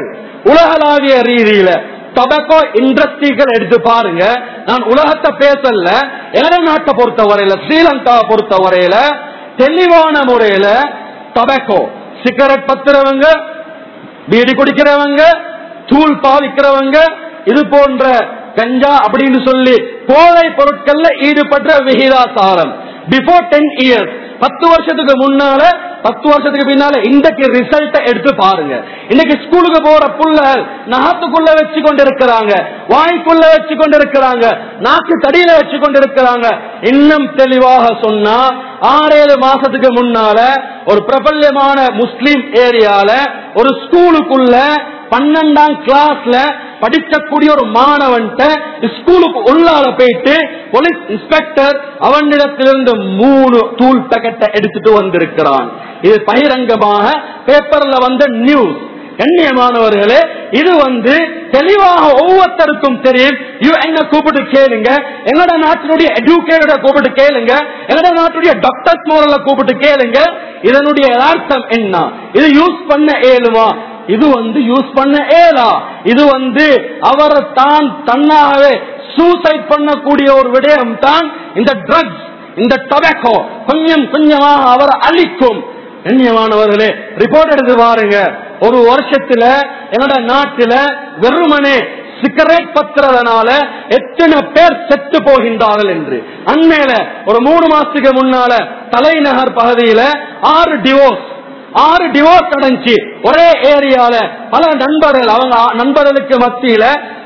உலகளாவிய ரீதியில டொபக்கோ இண்டஸ்ட்ரிகள் எடுத்து பாருங்க நான் உலகத்தை பேசல எங்க நாட்டை பொறுத்த வரையில ஸ்ரீலங்காவை பொறுத்த வரையில தெளிவான முறையில டொபக்கோ சிகரெட் பத்துறவங்க பீடி குடிக்கிறவங்க தூள் பாவிக்கிறவங்க இது போன்ற கஞ்சா அப்படின்னு சொல்லி போதை பொருட்கள்ல ஈடுபட்ட விகிதாசாரம் பிஃபோர் டென் இயர்ஸ் பத்து வருஷத்துக்கு முன்னால பத்து வருஷத்துக்கு பின்னால இன்றைக்கு ரிசல்ட் எடுத்து பாருங்க இன்னைக்கு ஸ்கூலுக்கு போற புள்ள நகத்துக்குள்ள வச்சு கொண்டு இருக்கிறாங்க வாய்க்குள்ள வச்சு கொண்டு இருக்கிறாங்க நாக்கு தடியில வச்சு கொண்டு இருக்கிறாங்க இன்னும் தெளிவாக சொன்னா ஆறேழு மாசத்துக்கு முன்னால ஒரு பிரபல்யமான முஸ்லிம் ஏரியால ஒரு ஸ்கூலுக்குள்ள பன்னெண்டாம் கிளாஸ்ல படிக்கக்கூடிய ஒரு மாணவன்ட்ட ஸ்கூலுக்கு உள்ளால போயிட்டு போலீஸ் இன்ஸ்பெக்டர் அவனிடத்திலிருந்து மூணு தூள் பேக்கெட்டை எடுத்துட்டு வந்திருக்கிறான் இது பகிரங்கமாக பேப்பர்ல வந்த நியூஸ் கண்ணியமானவர்களே இது வந்து தெளிவாக ஒவ்வொருத்தருக்கும் தெரியும் யூ என்ன கூப்பிட்டு கேளுங்க எங்களோட நாட்டினுடைய எஜுகேட்டட கூப்பிட்டு கேளுங்க எங்களோட நாட்டுடைய டாக்டர்ஸ் மோரல்ல கூப்பிட்டு கேளுங்க இதனுடைய யதார்த்தம் என்ன இது யூஸ் பண்ண ஏழுமா இது வந்து யூஸ் பண்ண ஏலா இது வந்து அவர் தான் தன்னாகவே சூசைட் பண்ணக்கூடிய ஒரு விடயம் தான் இந்த ட்ரக்ஸ் இந்த டொபாக்கோ கொஞ்சம் கொஞ்சமாக அவரை அழிக்கும் கண்ணியமானவர்களே ரிப்போர்ட் எடுத்து பாருங்க ஒரு வருஷத்துல என்னோட நாட்டுல வெறுமனே சிகரெட் பத்துறதுனால எத்தனை பேர் செத்து போகின்றார்கள் என்று அண்மையில ஒரு மூணு மாசத்துக்கு முன்னால தலைநகர் பகுதியில ஆறு டிவோர்ஸ் ஆறு டிவோர்ஸ் அடைஞ்சு ஒரே ஏரியால பல நண்பர்கள் அவங்க நண்பர்களுக்கு மத்தியில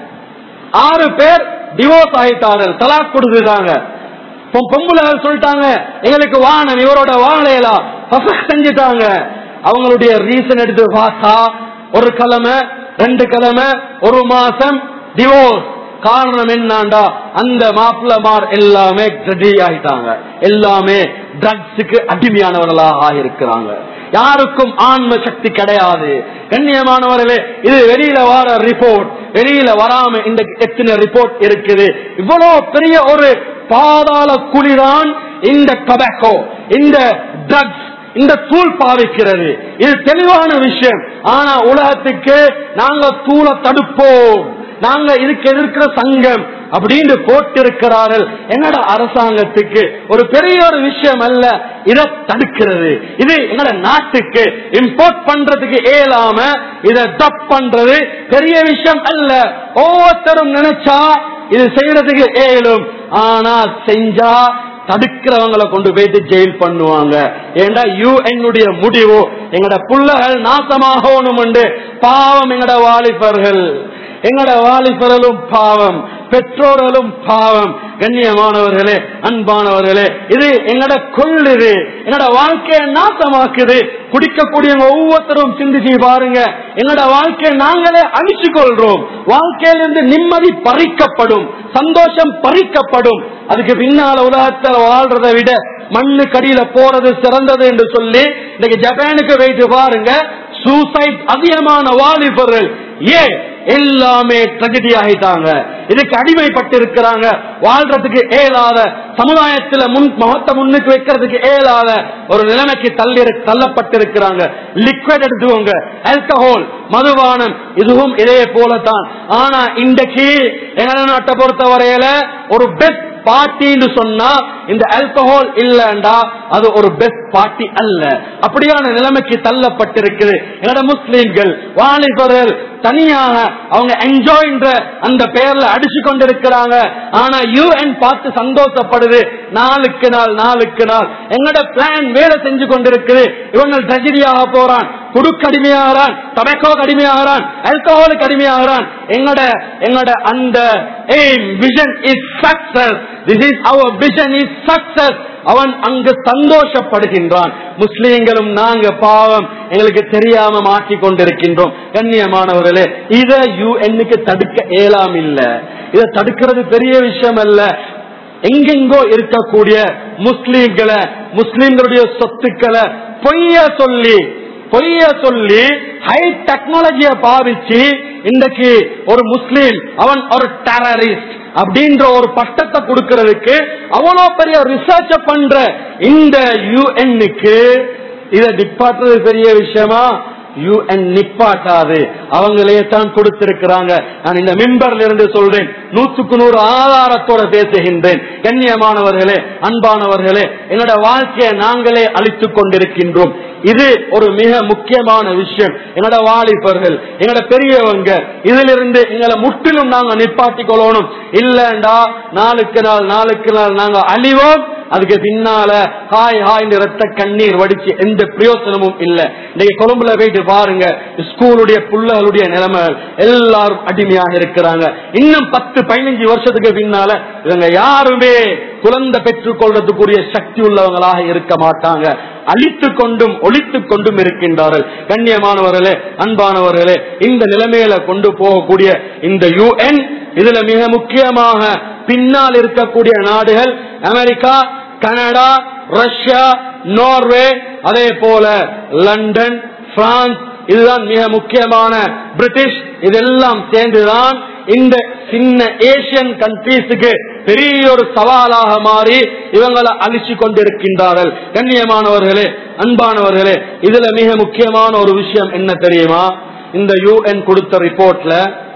ஆறு பேர் டிவோர்ஸ் ஆயிட்டார்கள் தலாக் கொடுத்துட்டாங்க பொம்புல சொல்லிட்டாங்க எங்களுக்கு வானம் இவரோட வாழையலாம் செஞ்சுட்டாங்க அவங்களுடைய ரீசன் எடுத்து பார்த்தா ஒரு கிழமை ரெண்டு கிழமை ஒரு மாசம் டிவோர்ஸ் காரணம் என்னண்டா அந்த மாப்பிள்ளமார் எல்லாமே ரெடி ஆயிட்டாங்க எல்லாமே ட்ரக்ஸுக்கு அடிமையானவர்களாக ஆகியிருக்கிறாங்க யாருக்கும் ஆன்ம சக்தி கிடையாது கண்ணியமானவர்களே இது வெளியில வர ரிப்போர்ட் வெளியில வராம இந்த எத்தனை ரிப்போர்ட் இருக்குது இவ்வளவு பெரிய ஒரு பாதாள குழிதான் இந்த டொபாக்கோ இந்த ட்ரக்ஸ் இந்த தூள் பாவிக்கிறது இது தெளிவான விஷயம் ஆனா உலகத்துக்கு நாங்க தூளை தடுப்போம் நாங்க இதுக்கு எதிர்க்கிற சங்கம் அப்படின்னு போட்டிருக்கிறார்கள் என்னோட அரசாங்கத்துக்கு ஒரு பெரிய ஒரு விஷயம் அல்ல இதை தடுக்கிறது இது எங்களோட நாட்டுக்கு இம்போர்ட் பண்றதுக்கு இயலாம இதை தப் பண்றது பெரிய விஷயம் அல்ல ஒவ்வொருத்தரும் நினைச்சா இது செய்யறதுக்கு ஏலும் ஆனா செஞ்சா தடுக்கிறவங்களை கொண்டு போயிட்டு ஜெயில் பண்ணுவாங்க ஏண்டா யூஎன்னுடைய முடிவு எங்கட புள்ளகள் நாசமாகணும் பாவம் எங்கட வாலிபர்கள் எங்கட வாலிபர்களும் பாவம் பெற்றோர்களும் பாவம் கண்ணியமானவர்களே அன்பானவர்களே இது எங்கட கொள்ளுது எங்கட வாழ்க்கையை நாசமாக்குது குடிக்கக்கூடியவங்க ஒவ்வொருத்தரும் சிந்திச்சு பாருங்க எங்கட வாழ்க்கையை நாங்களே அழிச்சு கொள்றோம் வாழ்க்கையிலிருந்து நிம்மதி பறிக்கப்படும் சந்தோஷம் பறிக்கப்படும் அதுக்கு பின்னால உலகத்துல வாழ்றதை விட மண்ணு கடியில போறது சிறந்தது என்று சொல்லி இன்னைக்கு ஜப்பானுக்கு வைத்து பாருங்க சூசைட் அதிகமான வாலிபர்கள் ஏன் எல்லாமே ட்ரெஜடி ஆகிட்டாங்க இதுக்கு அடிமைப்பட்டு இருக்கிறாங்க வாழ்றதுக்கு ஏலாத சமுதாயத்துல முன் மகத்த முன்னுக்கு வைக்கிறதுக்கு ஏலாத ஒரு நிலைமைக்கு தள்ளி தள்ளப்பட்டிருக்கிறாங்க லிக்விட் எடுத்துக்கோங்க ஆல்கஹால் மதுபானம் இதுவும் இதே போலதான் ஆனா இன்றைக்கு எங்க நாட்டை பொறுத்த வரையில ஒரு பெஸ்ட் பார்ட்டின்னு சொன்னா இந்த ஆல்கஹால் இல்லண்டா அது ஒரு பெஸ்ட் பார்ட்டி அல்ல அப்படியான நிலைமைக்கு தள்ளப்பட்டிருக்குது என்னோட முஸ்லீம்கள் வாலிபர்கள் தனியாக அவங்க என்ஜாய்ன்ற அந்த பெயர்ல அடிச்சு கொண்டிருக்கிறாங்க ஆனா யூஎன் பார்த்து சந்தோஷப்படுது நாளுக்கு நாள் நாளுக்கு நாள் எங்கட பிளான் வேலை செஞ்சு கொண்டிருக்குது இவங்க ட்ரெஜடியாக போறான் குடுக்கு அடிமையாகிறான் டொபாக்கோ அடிமையாகிறான் ஆல்கஹாலுக்கு அடிமையாகிறான் எங்கட எங்கட அந்த aim vision is success this is our vision is success அவன் அங்கு சந்தோஷப்படுகின்றான் முஸ்லீம்களும் நாங்க பாவம் எங்களுக்கு தெரியாம மாட்டிக் கொண்டிருக்கின்றோம் கண்ணியமானவர்களே இத யூஎன்னுக்கு தடுக்க இயலாம் இல்ல இதை தடுக்கிறது பெரிய விஷயம் அல்ல எங்கெங்கோ இருக்கக்கூடிய முஸ்லீம்களை முஸ்லீம்களுடைய சொத்துக்களை பொய்ய சொல்லி பொய்ய சொல்லி ஹை டெக்னாலஜிய பாவிச்சு இன்றைக்கு ஒரு முஸ்லீம் அவன் ஒரு டெரரிஸ்ட் அப்படின்ற ஒரு பட்டத்தை கொடுக்கறதுக்கு அவ்வளவு பெரிய ரிசர்ச் பண்ற இந்த யூஎன்னுக்கு இதை நிப்பாட்டுறது பெரிய விஷயமா யூஎன் நிப்பாட்டாது அவங்களே தான் கொடுத்திருக்கிறாங்க நான் இந்த மிம்பர்ல இருந்து சொல்றேன் நூற்றுக்கு நூறு ஆதாரத்தோட பேசுகின்றேன் கண்ணியமானவர்களே அன்பானவர்களே என்னோட வாழ்க்கையை நாங்களே அழித்துக் கொண்டிருக்கின்றோம் இது ஒரு மிக முக்கியமான விஷயம் என்னோட வாலிபர்கள் எங்களோட பெரியவங்க இதிலிருந்து எங்களை முற்றிலும் நாங்க நிப்பாட்டிக் கொள்ளணும் இல்லண்டா நாளுக்கு நாள் நாளுக்கு நாள் நாங்க அழிவோம் அதுக்கு பின்னால ஹாய் ஹாய் ரத்த கண்ணீர் வடிச்சு எந்த பிரயோசனமும் இல்ல இன்னைக்கு கொழும்புல போயிட்டு பாருங்க ஸ்கூலுடைய புள்ளகளுடைய நிலைமைகள் எல்லாரும் அடிமையாக இருக்கிறாங்க இன்னும் பத்து பதினஞ்சு வருஷத்துக்கு பின்னால இவங்க யாருமே குழந்தை பெற்றுக் கொள்றதுக்குரிய சக்தி உள்ளவங்களாக இருக்க மாட்டாங்க அழித்து கொண்டும் ஒழித்து கொண்டும் இருக்கின்றார்கள் கண்ணியமானவர்களே அன்பானவர்களே இந்த நிலைமையில கொண்டு போகக்கூடிய இந்த யுஎன் இதுல மிக முக்கியமாக பின்னால் இருக்கக்கூடிய நாடுகள் அமெரிக்கா கனடா ரஷ்யா நார்வே அதே போல லண்டன் பிரான்ஸ் இதுதான் மிக முக்கியமான பிரிட்டிஷ் இதெல்லாம் சேர்ந்துதான் இந்த சின்ன ஏசியன் கண்ட்ரீஸுக்கு பெரிய ஒரு சவாலாக மாறி இவங்களை அழிச்சு கொண்டிருக்கின்றார்கள் கண்ணியமானவர்களே அன்பானவர்களே இதுல மிக முக்கியமான ஒரு விஷயம் என்ன தெரியுமா இந்த யூஎன் கொடுத்த ரிப்போர்ட்ல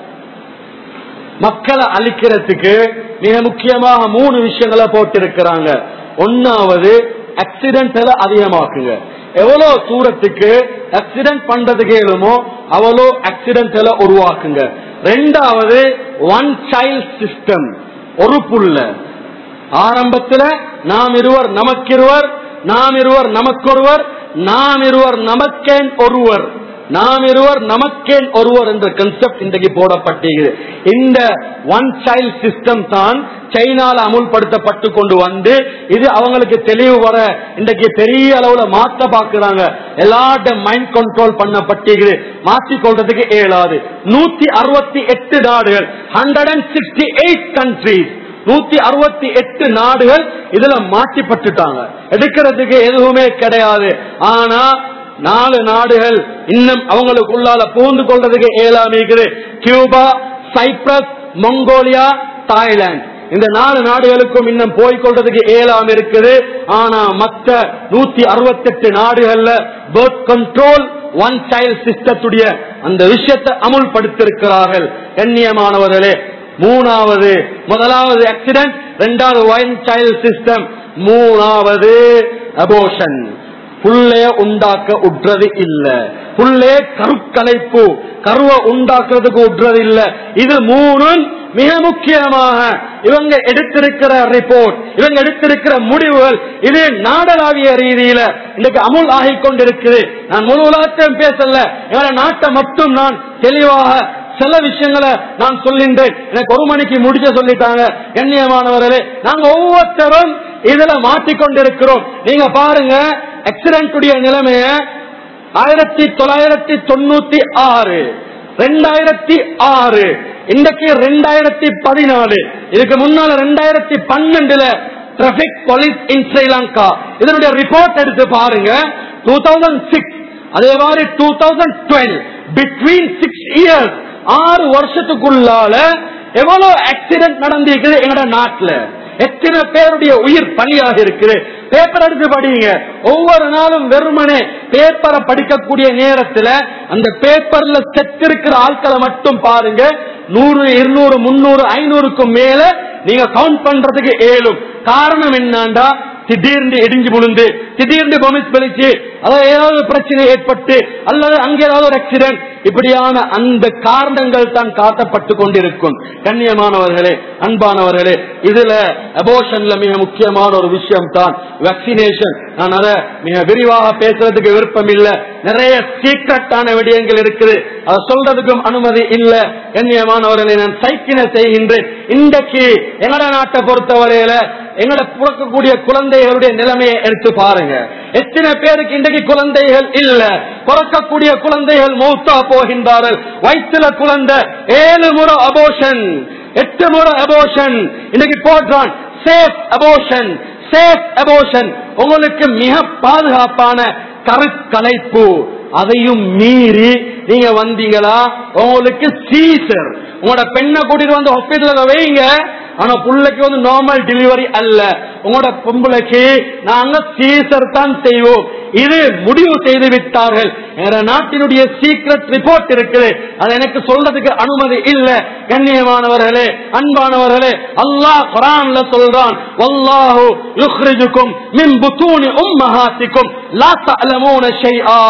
மக்களை அழிக்கிறதுக்கு மிக முக்கியமாக மூணு விஷயங்களை போட்டிருக்கிறாங்க ஒன்னாவது ஆக்சிடென்ட்ல அதிகமாக்குங்க எவ்வளவு தூரத்துக்கு ஆக்சிடென்ட் பண்றதுக்கு ஏழுமோ அவ்வளோ ஆக்சிடென்ட்ல உருவாக்குங்க ரெண்டாவது ஒன் சைல்ட் சிஸ்டம் ஒரு புள்ள ஆரம்பத்துல நாம் இருவர் நமக்கிருவர் நாம் இருவர் நமக்கொருவர் நாம் இருவர் நமக்கேன் ஒருவர் நாம் இருவர் நமக்கேன் ஒருவர் என்ற கன்செப்ட் இன்றைக்கு போடப்பட்டிருக்கிறது இந்த ஒன் சைல்ட் சிஸ்டம் தான் சைனால அமுல்படுத்தப்பட்டு கொண்டு வந்து இது அவங்களுக்கு தெளிவு வர இன்றைக்கு பெரிய அளவுல மாத்த பாக்குறாங்க எல்லாட்ட மைண்ட் கண்ட்ரோல் பண்ணப்பட்டிருக்குது மாற்றிக் கொள்றதுக்கு இயலாது நூத்தி அறுபத்தி எட்டு நாடுகள் hundred and sixty eight countries நூத்தி அறுபத்தி எட்டு நாடுகள் இதுல மாட்டிப்பட்டுட்டாங்க எடுக்கிறதுக்கு எதுவுமே கிடையாது ஆனா நாலு நாடுகள் இன்னும் அவங்களுக்குள்ளால புகுந்து கொள்றதுக்கு ஏழாம இருக்குது கியூபா சைப்ரஸ் மங்கோலியா தாய்லாந்து இந்த நாலு நாடுகளுக்கும் இன்னும் போய்கொள்றதுக்கு ஏழாம இருக்குது ஆனா மற்ற நூத்தி அறுபத்தெட்டு நாடுகள்ல பேர்த் கண்ட்ரோல் ஒன் சைல்ட் சிஸ்டத்துடைய அந்த விஷயத்தை அமுல்படுத்திருக்கிறார்கள் கண்ணியமானவர்களே மூணாவது முதலாவது ஆக்சிடென்ட் இரண்டாவது ஒன் சைல்ட் சிஸ்டம் மூணாவது அபோஷன் புள்ளைய உண்டாக்க உற்றது இல்ல புள்ளைய கருக்கலைப்பு கருவை உண்டாக்குறதுக்கு உற்றது இல்ல இது மூணும் மிக முக்கியமாக இவங்க எடுத்திருக்கிற ரிப்போர்ட் இவங்க எடுத்திருக்கிற முடிவுகள் இது நாடளாவிய ரீதியில இன்னைக்கு அமுல் ஆகிக் கொண்டிருக்குது நான் முழு உலகத்தையும் பேசல எங்களை நாட்டை மட்டும் நான் தெளிவாக சில விஷயங்களை நான் சொல்லின்றேன் எனக்கு ஒரு மணிக்கு முடிச்ச சொல்லிட்டாங்க கண்ணியமானவர்களே நாங்க ஒவ்வொருத்தரும் இதுல மாட்டிக்கொண்டிருக்கிறோம் நீங்க பாருங்க ஆக்சிடென்ட் நிலைமைய ஆயிரத்தி தொள்ளாயிரத்தி தொண்ணூத்தி ஆறு ரெண்டாயிரத்தி ஆறு இன்றைக்கு ரெண்டாயிரத்தி பதினாலு இதுக்கு முன்னால ரெண்டாயிரத்தி பன்னெண்டுல டிராபிக் போலீஸ் இன் ஸ்ரீலங்கா இதனுடைய ரிப்போர்ட் எடுத்து பாருங்க டூ தௌசண்ட் சிக்ஸ் அதே மாதிரி two thousand twelve between six years ஆறு வருஷத்துக்குள்ளால எவ்வளவு ஆக்சிடென்ட் நடந்திருக்குது எங்கட நாட்டுல எத்தனை பேருடைய உயிர் பலியாக இருக்குது பேப்பர் எடுத்து படிங்க ஒவ்வொரு நாளும் வெறுமனே பேப்பரை படிக்கக்கூடிய நேரத்துல அந்த பேப்பர்ல செத்திருக்கிற ஆட்களை மட்டும் பாருங்க நூறு இருநூறு முன்னூறு ஐநூறுக்கும் மேல நீங்க கவுண்ட் பண்றதுக்கு ஏழும் காரணம் என்னண்டா திடீர்னு இடிஞ்சு விழுந்து திடீர்னு பொமிஸ் பலிச்சு அதாவது ஏதாவது பிரச்சனை ஏற்பட்டு அல்லது அங்கே ஏதாவது ஒரு ஆக்சிடென்ட் இப்படியான அந்த காரணங்கள் தான் காட்டப்பட்டு கொண்டிருக்கும் கண்ணியமானவர்களே அன்பானவர்களே இதுல அபோஷன்ல மிக முக்கியமான ஒரு விஷயம் தான் வேக்சினேஷன் நான் அதை மிக விரிவாக பேசுறதுக்கு விருப்பம் இல்ல நிறைய சீக்கிரட்டான விடயங்கள் இருக்குது அதை சொல்றதுக்கும் அனுமதி இல்ல கண்ணியமானவர்களை நான் சைக்கின செய்கின்றேன் இன்றைக்கு எங்கட நாட்டை பொறுத்தவரையில எங்கட பிறக்கக்கூடிய குழந்தைகளுடைய நிலைமையை எடுத்து பாருங்க எத்தனை பேருக்கு இன்றைக்கு குழந்தைகள் இல்ல பிறக்கக்கூடிய குழந்தைகள் மௌத்தா போகின்றார்கள் வயிற்றுல குழந்தை ஏழு முறை அபோஷன் எட்டு முறை அபோஷன் இன்னைக்கு போடுறான் சேஃப் அபோஷன் சேஃப் அபோஷன் உங்களுக்கு மிக பாதுகாப்பான கருக்கலைப்பு அதையும் மீறி நீங்க வந்தீங்களா உங்களுக்கு சீசர் உங்களோட பெண்ணை கூட்டிட்டு வந்து ஹாஸ்பிட்டல வைங்க ஆனா புள்ளைக்கு வந்து நார்மல் டெலிவரி அல்ல உங்களோட பொம்பளைக்கு நாங்க சீசர் தான் செய்வோம் இது முடிவு செய்து விட்டார்கள் எங்க நாட்டினுடைய சீக்ரெட் ரிப்போர்ட் இருக்குது அது எனக்கு சொல்றதுக்கு அனுமதி இல்ல கண்ணியமானவர்களே அன்பானவர்களே அல்லாஹ் குரான்ல சொல்றான் வல்லாஹு யுக்ரிஜுக்கும் மின் புத்தூனி உம்மஹாத்திக்கும் லா தஅலமூன ஷைஆ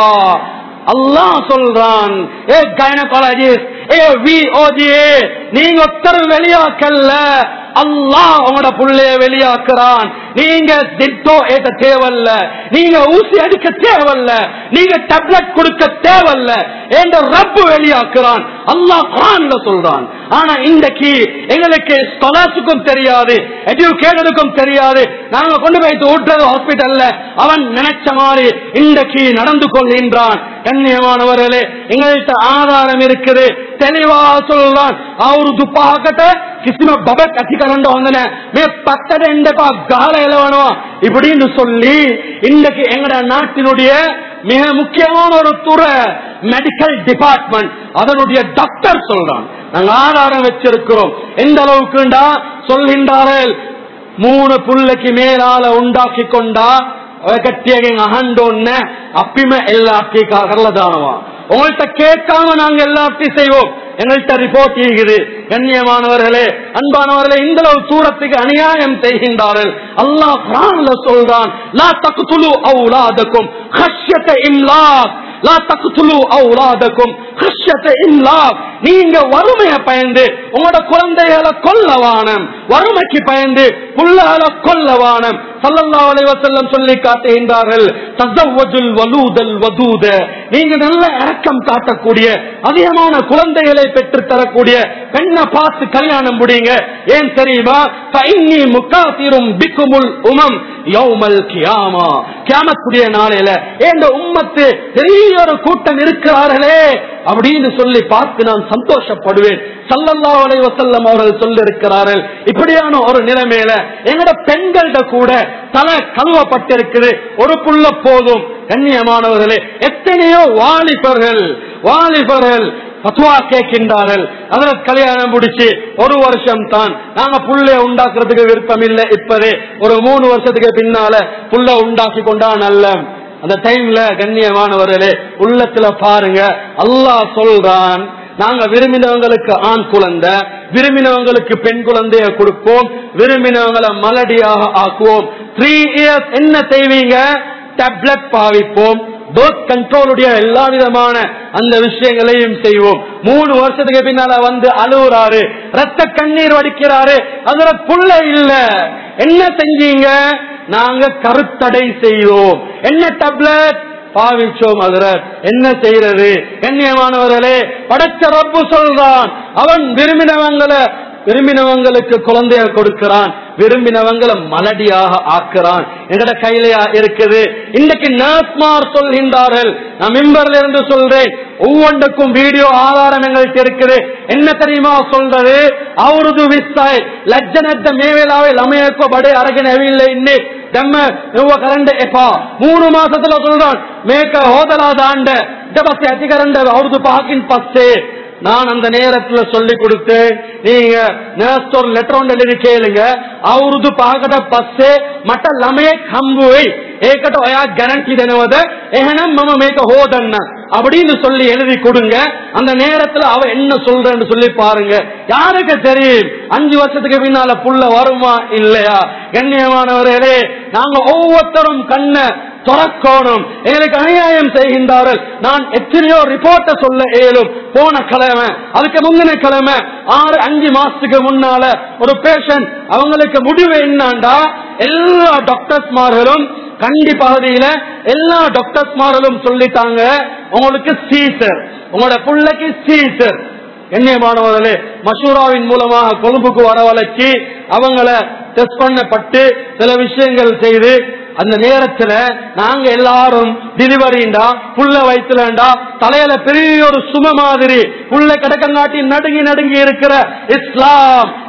அல்லாஹ் சொல்றான் ஏ கைனகாலஜிஸ்ட் ஏ வி ஓஜியே நீங்க ஒத்தர் வெளியாக்கல்ல அல்லாஹ் உங்களோட புள்ளைய வெளியாக்குறான் நீங்க திட்டோ ஏத்த தேவையில்ல நீங்க ஊசி அடிக்க தேவையில்ல நீங்க டேப்லெட் கொடுக்க தேவையில்ல என்ற ரப்பு வெளியாக்குறான் அல்லாஹ் குரான்ல சொல்றான் ஆனா இன்றைக்கு எங்களுக்கு ஸ்காலர்ஷிப்பும் தெரியாது எஜுகேட்டருக்கும் தெரியாது நாங்க கொண்டு போய் ஊட்டுறது ஹாஸ்பிட்டல்ல அவன் நினைச்ச மாதிரி இன்றைக்கு நடந்து கொள்கின்றான் கண்ணியமானவர்களே எங்கள்கிட்ட ஆதாரம் இருக்குது தெளிவா சொல்றான் அவரு துப்பாக்கட்ட கிசிம பபக் அத்திகரண்ட வந்தன மே பக்கட இண்டப்பா கால இலவனும் இப்படின்னு சொல்லி இன்றைக்கு எங்கட நாட்டினுடைய மிக முக்கியமான ஒரு துறை மெடிக்கல் டிபார்ட்மெண்ட் அதனுடைய டாக்டர் சொல்றான் நாங்க ஆதாரம் வச்சிருக்கிறோம் எந்த அளவுக்குண்டா சொல்கின்றார்கள் மூணு புள்ளைக்கு மேலால உண்டாக்கி கொண்டா கட்டியங்க அகண்டோன்னு அப்பிம எல்லாத்தி கரலதானவா உங்கள்கிட்ட கேட்காம நாங்க எல்லாத்தையும் செய்வோம் எங்கள்கிட்ட ரிப்போர்ட் இருக்குது கண்ணியமானவர்களே அன்பானவர்களே இந்த அளவு தூரத்துக்கு அநியாயம் செய்கின்றார்கள் அல்லாஹ் குரான்ல சொல்றான் லா தக்குதுலு அவுலாதக்கும் ஹஷ்யத்த இம்லாக் லா தக்குதுலு அவுலாதக்கும் ஹஷ்யத்த இம்லாக் நீங்க வறுமையை பயந்து உங்களோட குழந்தைகளை கொல்லவானம் வறுமைக்கு பயந்து புள்ளால கொல்லவானம் சல்லல்லா அலைவசல்லம் சொல்லி காட்டுகின்றார்கள் தசவ்வஜுல் வலூதல் வதூத நீங்க நல்ல இரக்கம் காட்டக்கூடிய அதிகமான குழந்தைகளை பெற்று தரக்கூடிய பெண்ணை பார்த்து கல்யாணம் முடியுங்க ஏன் தெரியுமா ஃபைன்னி முக்காசிரும் பிக்குமுல் உமம் யௌமல் கியாமா கியாமத்துடைய நாளையில இந்த உம்மத்து பெரிய ஒரு கூட்டம் இருக்கிறார்களே அப்படின்னு சொல்லி பார்த்து நான் சந்தோஷப்படுவேன் சல்லல்லா அலைஹி வஸல்லம் அவர்கள் சொல்லிருக்கிறார்கள் இப்படியான ஒரு நிலைமையில எங்கட பெண்கள்ட கூட தலை கழுவப்பட்டிருக்குது ஒரு புள்ள போதும் கண்ணியமானவர்களே எத்தனையோ வாலிபர்கள் வாலிபர்கள் பத்துவா கேட்கின்றார்கள் அதுல கல்யாணம் முடிச்சு ஒரு வருஷம் தான் நாங்க புள்ளைய உண்டாக்குறதுக்கு விருப்பம் இல்லை இப்பதே ஒரு மூணு வருஷத்துக்கு பின்னால புள்ள உண்டாக்கி கொண்டா நல்ல அந்த டைம்ல கண்ணியமானவர்களே உள்ளத்துல பாருங்க அல்லாஹ் சொல்றான் நாங்க விரும்பினவங்களுக்கு ஆண் குழந்தை விரும்பினவங்களுக்கு பெண் குழந்தைய கொடுப்போம் விரும்பினவங்களை மலடியாக ஆக்குவோம் த்ரீ இயர்ஸ் என்ன செய்வீங்க டேப்லெட் பாவிப்போம் பர்த் கண்ட்ரோலுடைய எல்லா விதமான அந்த விஷயங்களையும் செய்வோம் மூணு வருஷத்துக்கு பின்னால வந்து அழுகுறாரு ரத்த கண்ணீர் வடிக்கிறாரு அதுல புள்ள இல்ல என்ன செஞ்சீங்க நாங்க கருத்தடை செய்வோம் என்ன டேப்லெட் பாவிச்சோம் அதிரர் என்ன செய்யறது கண்ணியமானவர்களே படைச்ச ரப்பு சொல்றான் அவன் விரும்பினவங்களை விரும்பினவங்களுக்கு குழந்தைய கொடுக்கிறான் விரும்பினவங்களை மலடியாக ஆக்குறான் எங்கட கையிலையா இருக்குது இன்னைக்கு நர்ஸ்மார் சொல்கின்றார்கள் நான் மிம்பர்ல இருந்து சொல்றேன் ஒவ்வொன்றுக்கும் வீடியோ ஆதாரம் எங்கள்கிட்ட இருக்குது என்ன தெரியுமா சொல்றது அவரது விஸ்தாய் ಲಜ್ಜನದ್ದ ಮೇವೆಲಾವೆ ಲಮಯಕ್ಕೋ ಬಡೆ ಅರಗಿನ ಹೆವಿಲ್ಲ ಇನ್ನಿ ದಮ್ಮ ಇವ ಕರಂಡ ಎಪ ಮೂರು ಮಾಸத்துல சொல்றான் மேக்க ஹோதலாத ஆண்ட பஸ் அத்திகரண்ட அவரது பாக்கின் பஸ்ஸே நான் அந்த நேரத்துல சொல்லி கொடுத்தேன் நீங்க நேஸ்ட் ஒரு லெட்டர் ஒன்று எழுதி கேளுங்க அவரது பாகட பஸ்ஸே மட்ட லமே கம்புவை ஏக்கட்ட ஒயா கேரண்டி தெனவத ஏனம் மம மேக்க ஹோதன்ன அப்படின்னு சொல்லி எழுதி கொடுங்க அந்த நேரத்துல அவ என்ன சொல்றன்னு சொல்லி பாருங்க யாருக்கு தெரியும் அஞ்சு வருஷத்துக்கு பின்னால புள்ள வருமா இல்லையா கண்ணியமானவர்களே நாங்க ஒவ்வொருத்தரும் கண்ண துறக்கோணும் எங்களுக்கு அநியாயம் செய்கின்றார்கள் நான் எத்தனையோ ரிப்போர்ட்ட சொல்ல இயலும் போன கிழமை அதுக்கு முந்தின கிழமை ஆறு அஞ்சு மாசத்துக்கு முன்னால ஒரு பேஷண்ட் அவங்களுக்கு முடிவு என்னண்டா எல்லா டாக்டர்ஸ்மார்களும் கண்டி பகுதியில எல்லா டாக்டர்ஸ்மார்களும் சொல்லிட்டாங்க உங்களுக்கு சீசர் உங்களோட பிள்ளைக்கு சீசர் கண்ணியமானவர்களே மசூராவின் மூலமாக கொழும்புக்கு வரவழைச்சி அவங்கள டெஸ்ட் பண்ணப்பட்டு சில விஷயங்கள் செய்து அந்த நேரத்துல நாங்க எல்லாரும் டெலிவரிண்டா புள்ள வயிற்றுலண்டா தலையில பெரிய ஒரு சும மாதிரி புள்ள கிடக்கங்காட்டி நடுங்கி நடுங்கி இருக்கிற இஸ்லாம்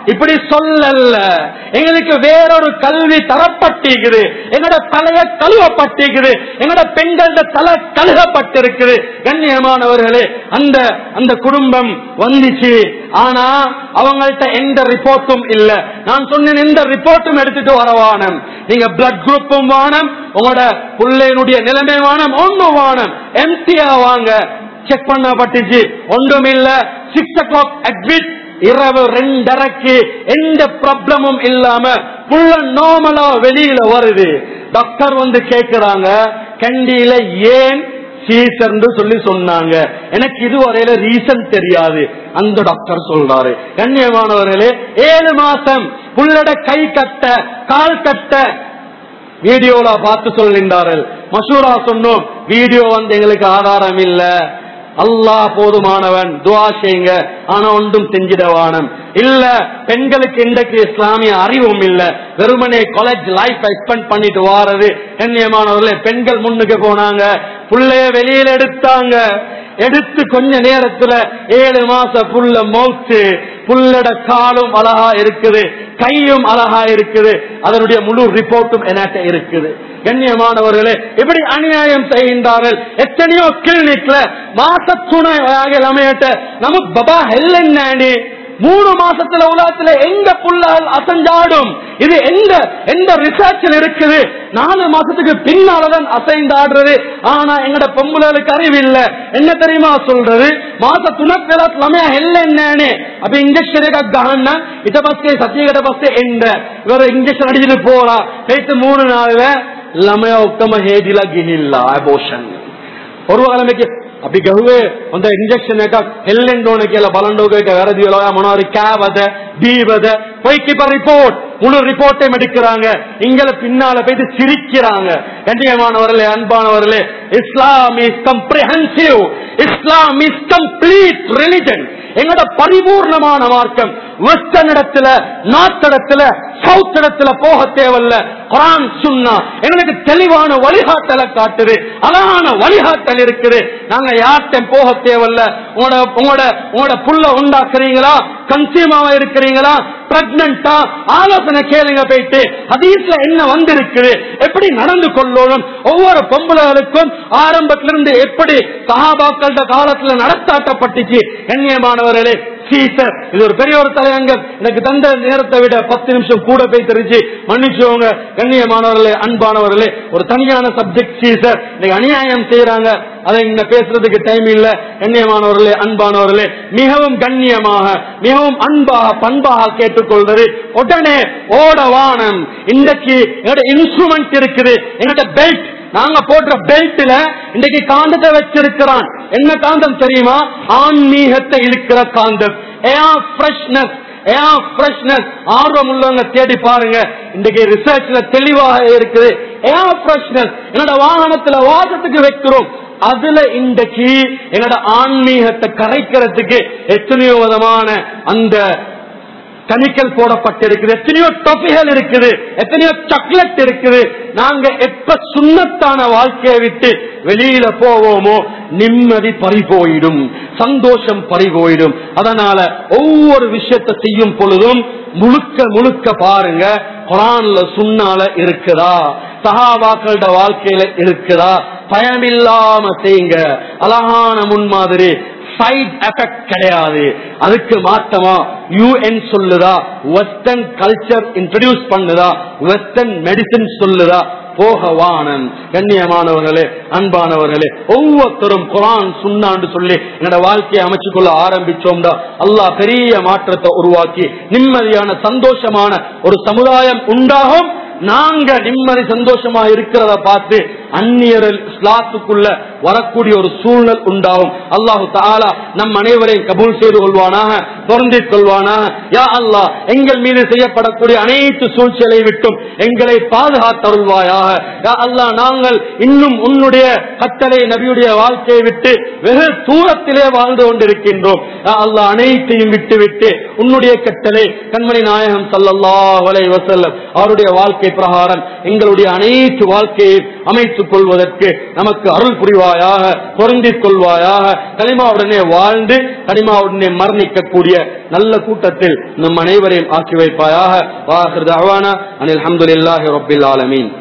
இப்படி சொல்லல எங்களுக்கு வேறொரு கல்வி தரப்பட்டிருக்குது எங்களோட தலைய கழுவப்பட்டிருக்குது எங்களோட பெண்களோட தலை கழுகப்பட்டிருக்குது கண்ணியமானவர்களே அந்த அந்த குடும்பம் வந்துச்சு ஆனா அவங்கள்ட்ட எந்த ரிப்போர்ட்டும் இல்ல நான் சொன்னேன் எந்த ரிப்போர்ட்டும் எடுத்துட்டு வரவானம் நீங்க பிளட் குரூப்பும் வானம் உங்களோட பிள்ளையினுடைய நிலைமை வானம் ஒன்றும் வானம் எம்டியா வாங்க செக் பண்ணப்பட்டுச்சு ஒன்றும் இல்ல சிக்ஸ் ஓ கிளாக் அட்மிட் இரவு ரெண்டரைக்கு எந்த ப்ராப்ளமும் இல்லாம புள்ள நார்மலா வெளியில வருது டாக்டர் வந்து கேக்குறாங்க கண்டியில ஏன் சீசர்னு சொல்லி சொன்னாங்க எனக்கு இதுவரையில ரீசன் தெரியாது அந்த டாக்டர் சொல்றாரு கண்ணியமானவர்களே ஏழு மாசம் புள்ளட கை கட்ட கால் கட்ட வீடியோல பார்த்து சொல்கின்றார்கள் மசூரா சொன்னோம் வீடியோ வந்து எங்களுக்கு ஆதாரம் இல்ல அல்லாஹ் போதுமானவன் துவா செய்யுங்க ஆனா ஒன்றும் செஞ்சிடவானம் இல்ல பெண்களுக்கு இன்றைக்கு இஸ்லாமிய அறிவும் இல்ல வெறுமனே காலேஜ் லைஃப் எக்ஸ்பெண்ட் பண்ணிட்டு வாரது கண்ணியமானவர்களே பெண்கள் முன்னுக்கு போனாங்க புள்ளைய வெளியில எடுத்தாங்க எடுத்து கொஞ்ச நேரத்துல ஏழு மாச புள்ள மௌத்து புள்ளட காலும் அழகா இருக்குது கையும் அழகா இருக்குது அதனுடைய முழு ரிப்போர்ட்டும் என்கிட்ட இருக்குது கண்ணியமானவர்களே இப்படி அநியாயம் செய்கின்றார்கள் எத்தனையோ கிளினிக்ல மாசத்துணை அமையட்ட நமக்கு பபா ஹெல்லி மூணு மாசத்துல உலகத்துல எங்க புள்ளால் அசைஞ்சாடும் இது எந்த எந்த ரிசர்ச்சில் இருக்குது நாலு மாசத்துக்கு பின்னாலதான் அசைந்தாடுறது ஆனா எங்கட பொம்புகளுக்கு அறிவில்ல என்ன தெரியுமா சொல்றது மாச துணக்கிழமை ஹெல்லென்னு அப்ப இன்ஜெக்ஷன் கஹன்னா இத பஸ்ஸே சத்தியகட பஸ்ஸே எந்த இவர இன்ஜெக்ஷன் அடிச்சுட்டு போறா பேத்து மூணு நாள்ல ළමයා ඔක්කොම හේදිලා ගිහිල්ලා අබෝෂන් ඔරුව ගලමක අපි ගහුවේ හොඳ ඉන්ජෙක්ෂන් එකක් හෙල්ලෙන්න ඕන කියලා බලන්නෝක එක වැරදි වෙලා ඔයා මොනවාරි කෑවද බීවද போய் கீப்ப ரிப்போர்ட் முழு ரிப்போர்ட்டையும் எடுக்கிறாங்க இங்கல பின்னால போயிட்டு சிரிக்கிறாங்க கண்ணியமானவர்களே அன்பானவர்களே Islam is comprehensive Islam is complete religion எங்களோட பரிபூர்ணமான மார்க்கம் வெஸ்டர்ன் இடத்துல நார்த் இடத்துல சவுத் இடத்துல போக தேவையில்ல குரான் சுன்னா எங்களுக்கு தெளிவான வழிகாட்டலை காட்டுது அழகான வழிகாட்டல் இருக்குது நாங்க யார்கிட்ட போக தேவையில்ல உங்களோட உங்களோட உங்களோட புள்ள உண்டாக்குறீங்களா கன்சியூமாவா இருக்கிறீங்களா பிரெக்னண்டா ஆலோசனை கேளுங்க போயிட்டு ஹதீஸ்ல என்ன வந்திருக்குது எப்படி நடந்து கொள்ளணும் ஒவ்வொரு பொம்பளைகளுக்கும் ஆரம்பத்திலிருந்து எப்படி சஹாபாக்கள காலத்துல நடத்தாட்டப்பட்டுச்சு கண்ணியமானவர்களே சீசர் இது ஒரு பெரிய ஒரு தலையங்கம் எனக்கு தந்த நேரத்தை விட பத்து நிமிஷம் கூட போய் தெரிஞ்சு மன்னிச்சுவோங்க கண்ணியமானவர்களே அன்பானவர்களே ஒரு தனியான சப்ஜெக்ட் சீசர் இன்னைக்கு அநியாயம் செய்யறாங்க அதை இங்க பேசுறதுக்கு டைம் இல்ல கண்ணியமானவர்களே அன்பானவர்களே மிகவும் கண்ணியமாக மிகவும் அன்பாக பண்பாக கேட்டுக்கொள்றது உடனே ஓட வானம் இன்றைக்கு எங்கட இன்ஸ்ட்ருமெண்ட் இருக்குது எங்கட பெல்ட் நாங்க போடுற பெல்ட்ல இன்னைக்கு காந்தத்தை வச்சிருக்கிறான் என்ன காந்தம் தெரியுமா ஆன்மீகத்தை இழுக்கிற காந்தம் ஏர் ஃப்ரெஷ்னஸ் ஏர் ஃப்ரெஷ்னஸ் ஆர்வம் உள்ளவங்க தேடி பாருங்க இன்றைக்கு ரிசர்ச்ல தெளிவாக இருக்குது ஏர் ஃப்ரெஷ்னஸ் என்னோட வாகனத்துல வாசத்துக்கு வைக்கிறோம் அதுல இன்றைக்கு என்னோட ஆன்மீகத்தை கரைக்கிறதுக்கு எத்தனையோ விதமான அந்த கெமிக்கல் போடப்பட்டிருக்குது எத்தனையோ டொஃபிகள் இருக்குது எத்தனையோ சாக்லேட் இருக்குது நாங்க எப்ப சுண்ணத்தான வாழ்க்கையை விட்டு வெளியில போவோமோ நிம்மதி பறி போயிடும் சந்தோஷம் பறி போயிடும் அதனால ஒவ்வொரு விஷயத்தை செய்யும் பொழுதும் முழுக்க முழுக்க பாருங்க குரான்ல சுண்ணால இருக்குதா சஹாபாக்களோட வாழ்க்கையில இருக்குதா பயமில்லாம செய்யுங்க அழகான முன்மாதிரி சைட் எஃபெக்ட் கிடையாது அதுக்கு மாற்றமா யூஎன் சொல்லுதா வெஸ்டர்ன் கல்ச்சர் இன்ட்ரடியூஸ் பண்ணுதா வெஸ்டர்ன் மெடிசின் சொல்லுதா போகவானன் கண்ணியமானவர்களே அன்பானவர்களே ஒவ்வொருத்தரும் குரான் சுண்ணான்னு சொல்லி என்னோட வாழ்க்கையை அமைச்சு கொள்ள ஆரம்பிச்சோம்டா அல்லாஹ் பெரிய மாற்றத்தை உருவாக்கி நிம்மதியான சந்தோஷமான ஒரு சமுதாயம் உண்டாகும் நாங்க நிம்மதி சந்தோஷமா இருக்கிறத பார்த்து அந்நியர் இஸ்லாத்துக்குள்ள வரக்கூடிய ஒரு சூழ்நிலை உண்டாகும் அல்லாஹு தாலா நம் அனைவரையும் கபூல் செய்து கொள்வானாக பொருந்திக் கொள்வானாக யா அல்லாஹ் எங்கள் மீது செய்யப்படக்கூடிய அனைத்து சூழ்ச்சிகளை விட்டும் எங்களை பாதுகாத்தருள்வாயாக யா அல்லாஹ் நாங்கள் இன்னும் உன்னுடைய கட்டளை நபியுடைய வாழ்க்கையை விட்டு வெகு தூரத்திலே வாழ்ந்து கொண்டிருக்கின்றோம் யா அல்லாஹ் அனைத்தையும் விட்டு விட்டு உன்னுடைய கட்டளை கண்மணி நாயகம் சல்லல்லாஹு அலைஹி வஸல்லம் அவருடைய வாழ்க்கை பிரகாரம் எங்களுடைய அனைத்து வாழ்க்கையை அமைத்து ஏற்றுக் கொள்வதற்கு நமக்கு அருள் புரிவாயாக பொருந்திக் கொள்வாயாக களிமாவுடனே வாழ்ந்து களிமாவுடனே மரணிக்கக்கூடிய நல்ல கூட்டத்தில் நம் அனைவரையும் ஆக்கி வைப்பாயாக வாஹிர் தஅவானா அனில் அல்ஹம்துலில்லாஹி ரப்பில் ஆலமீன்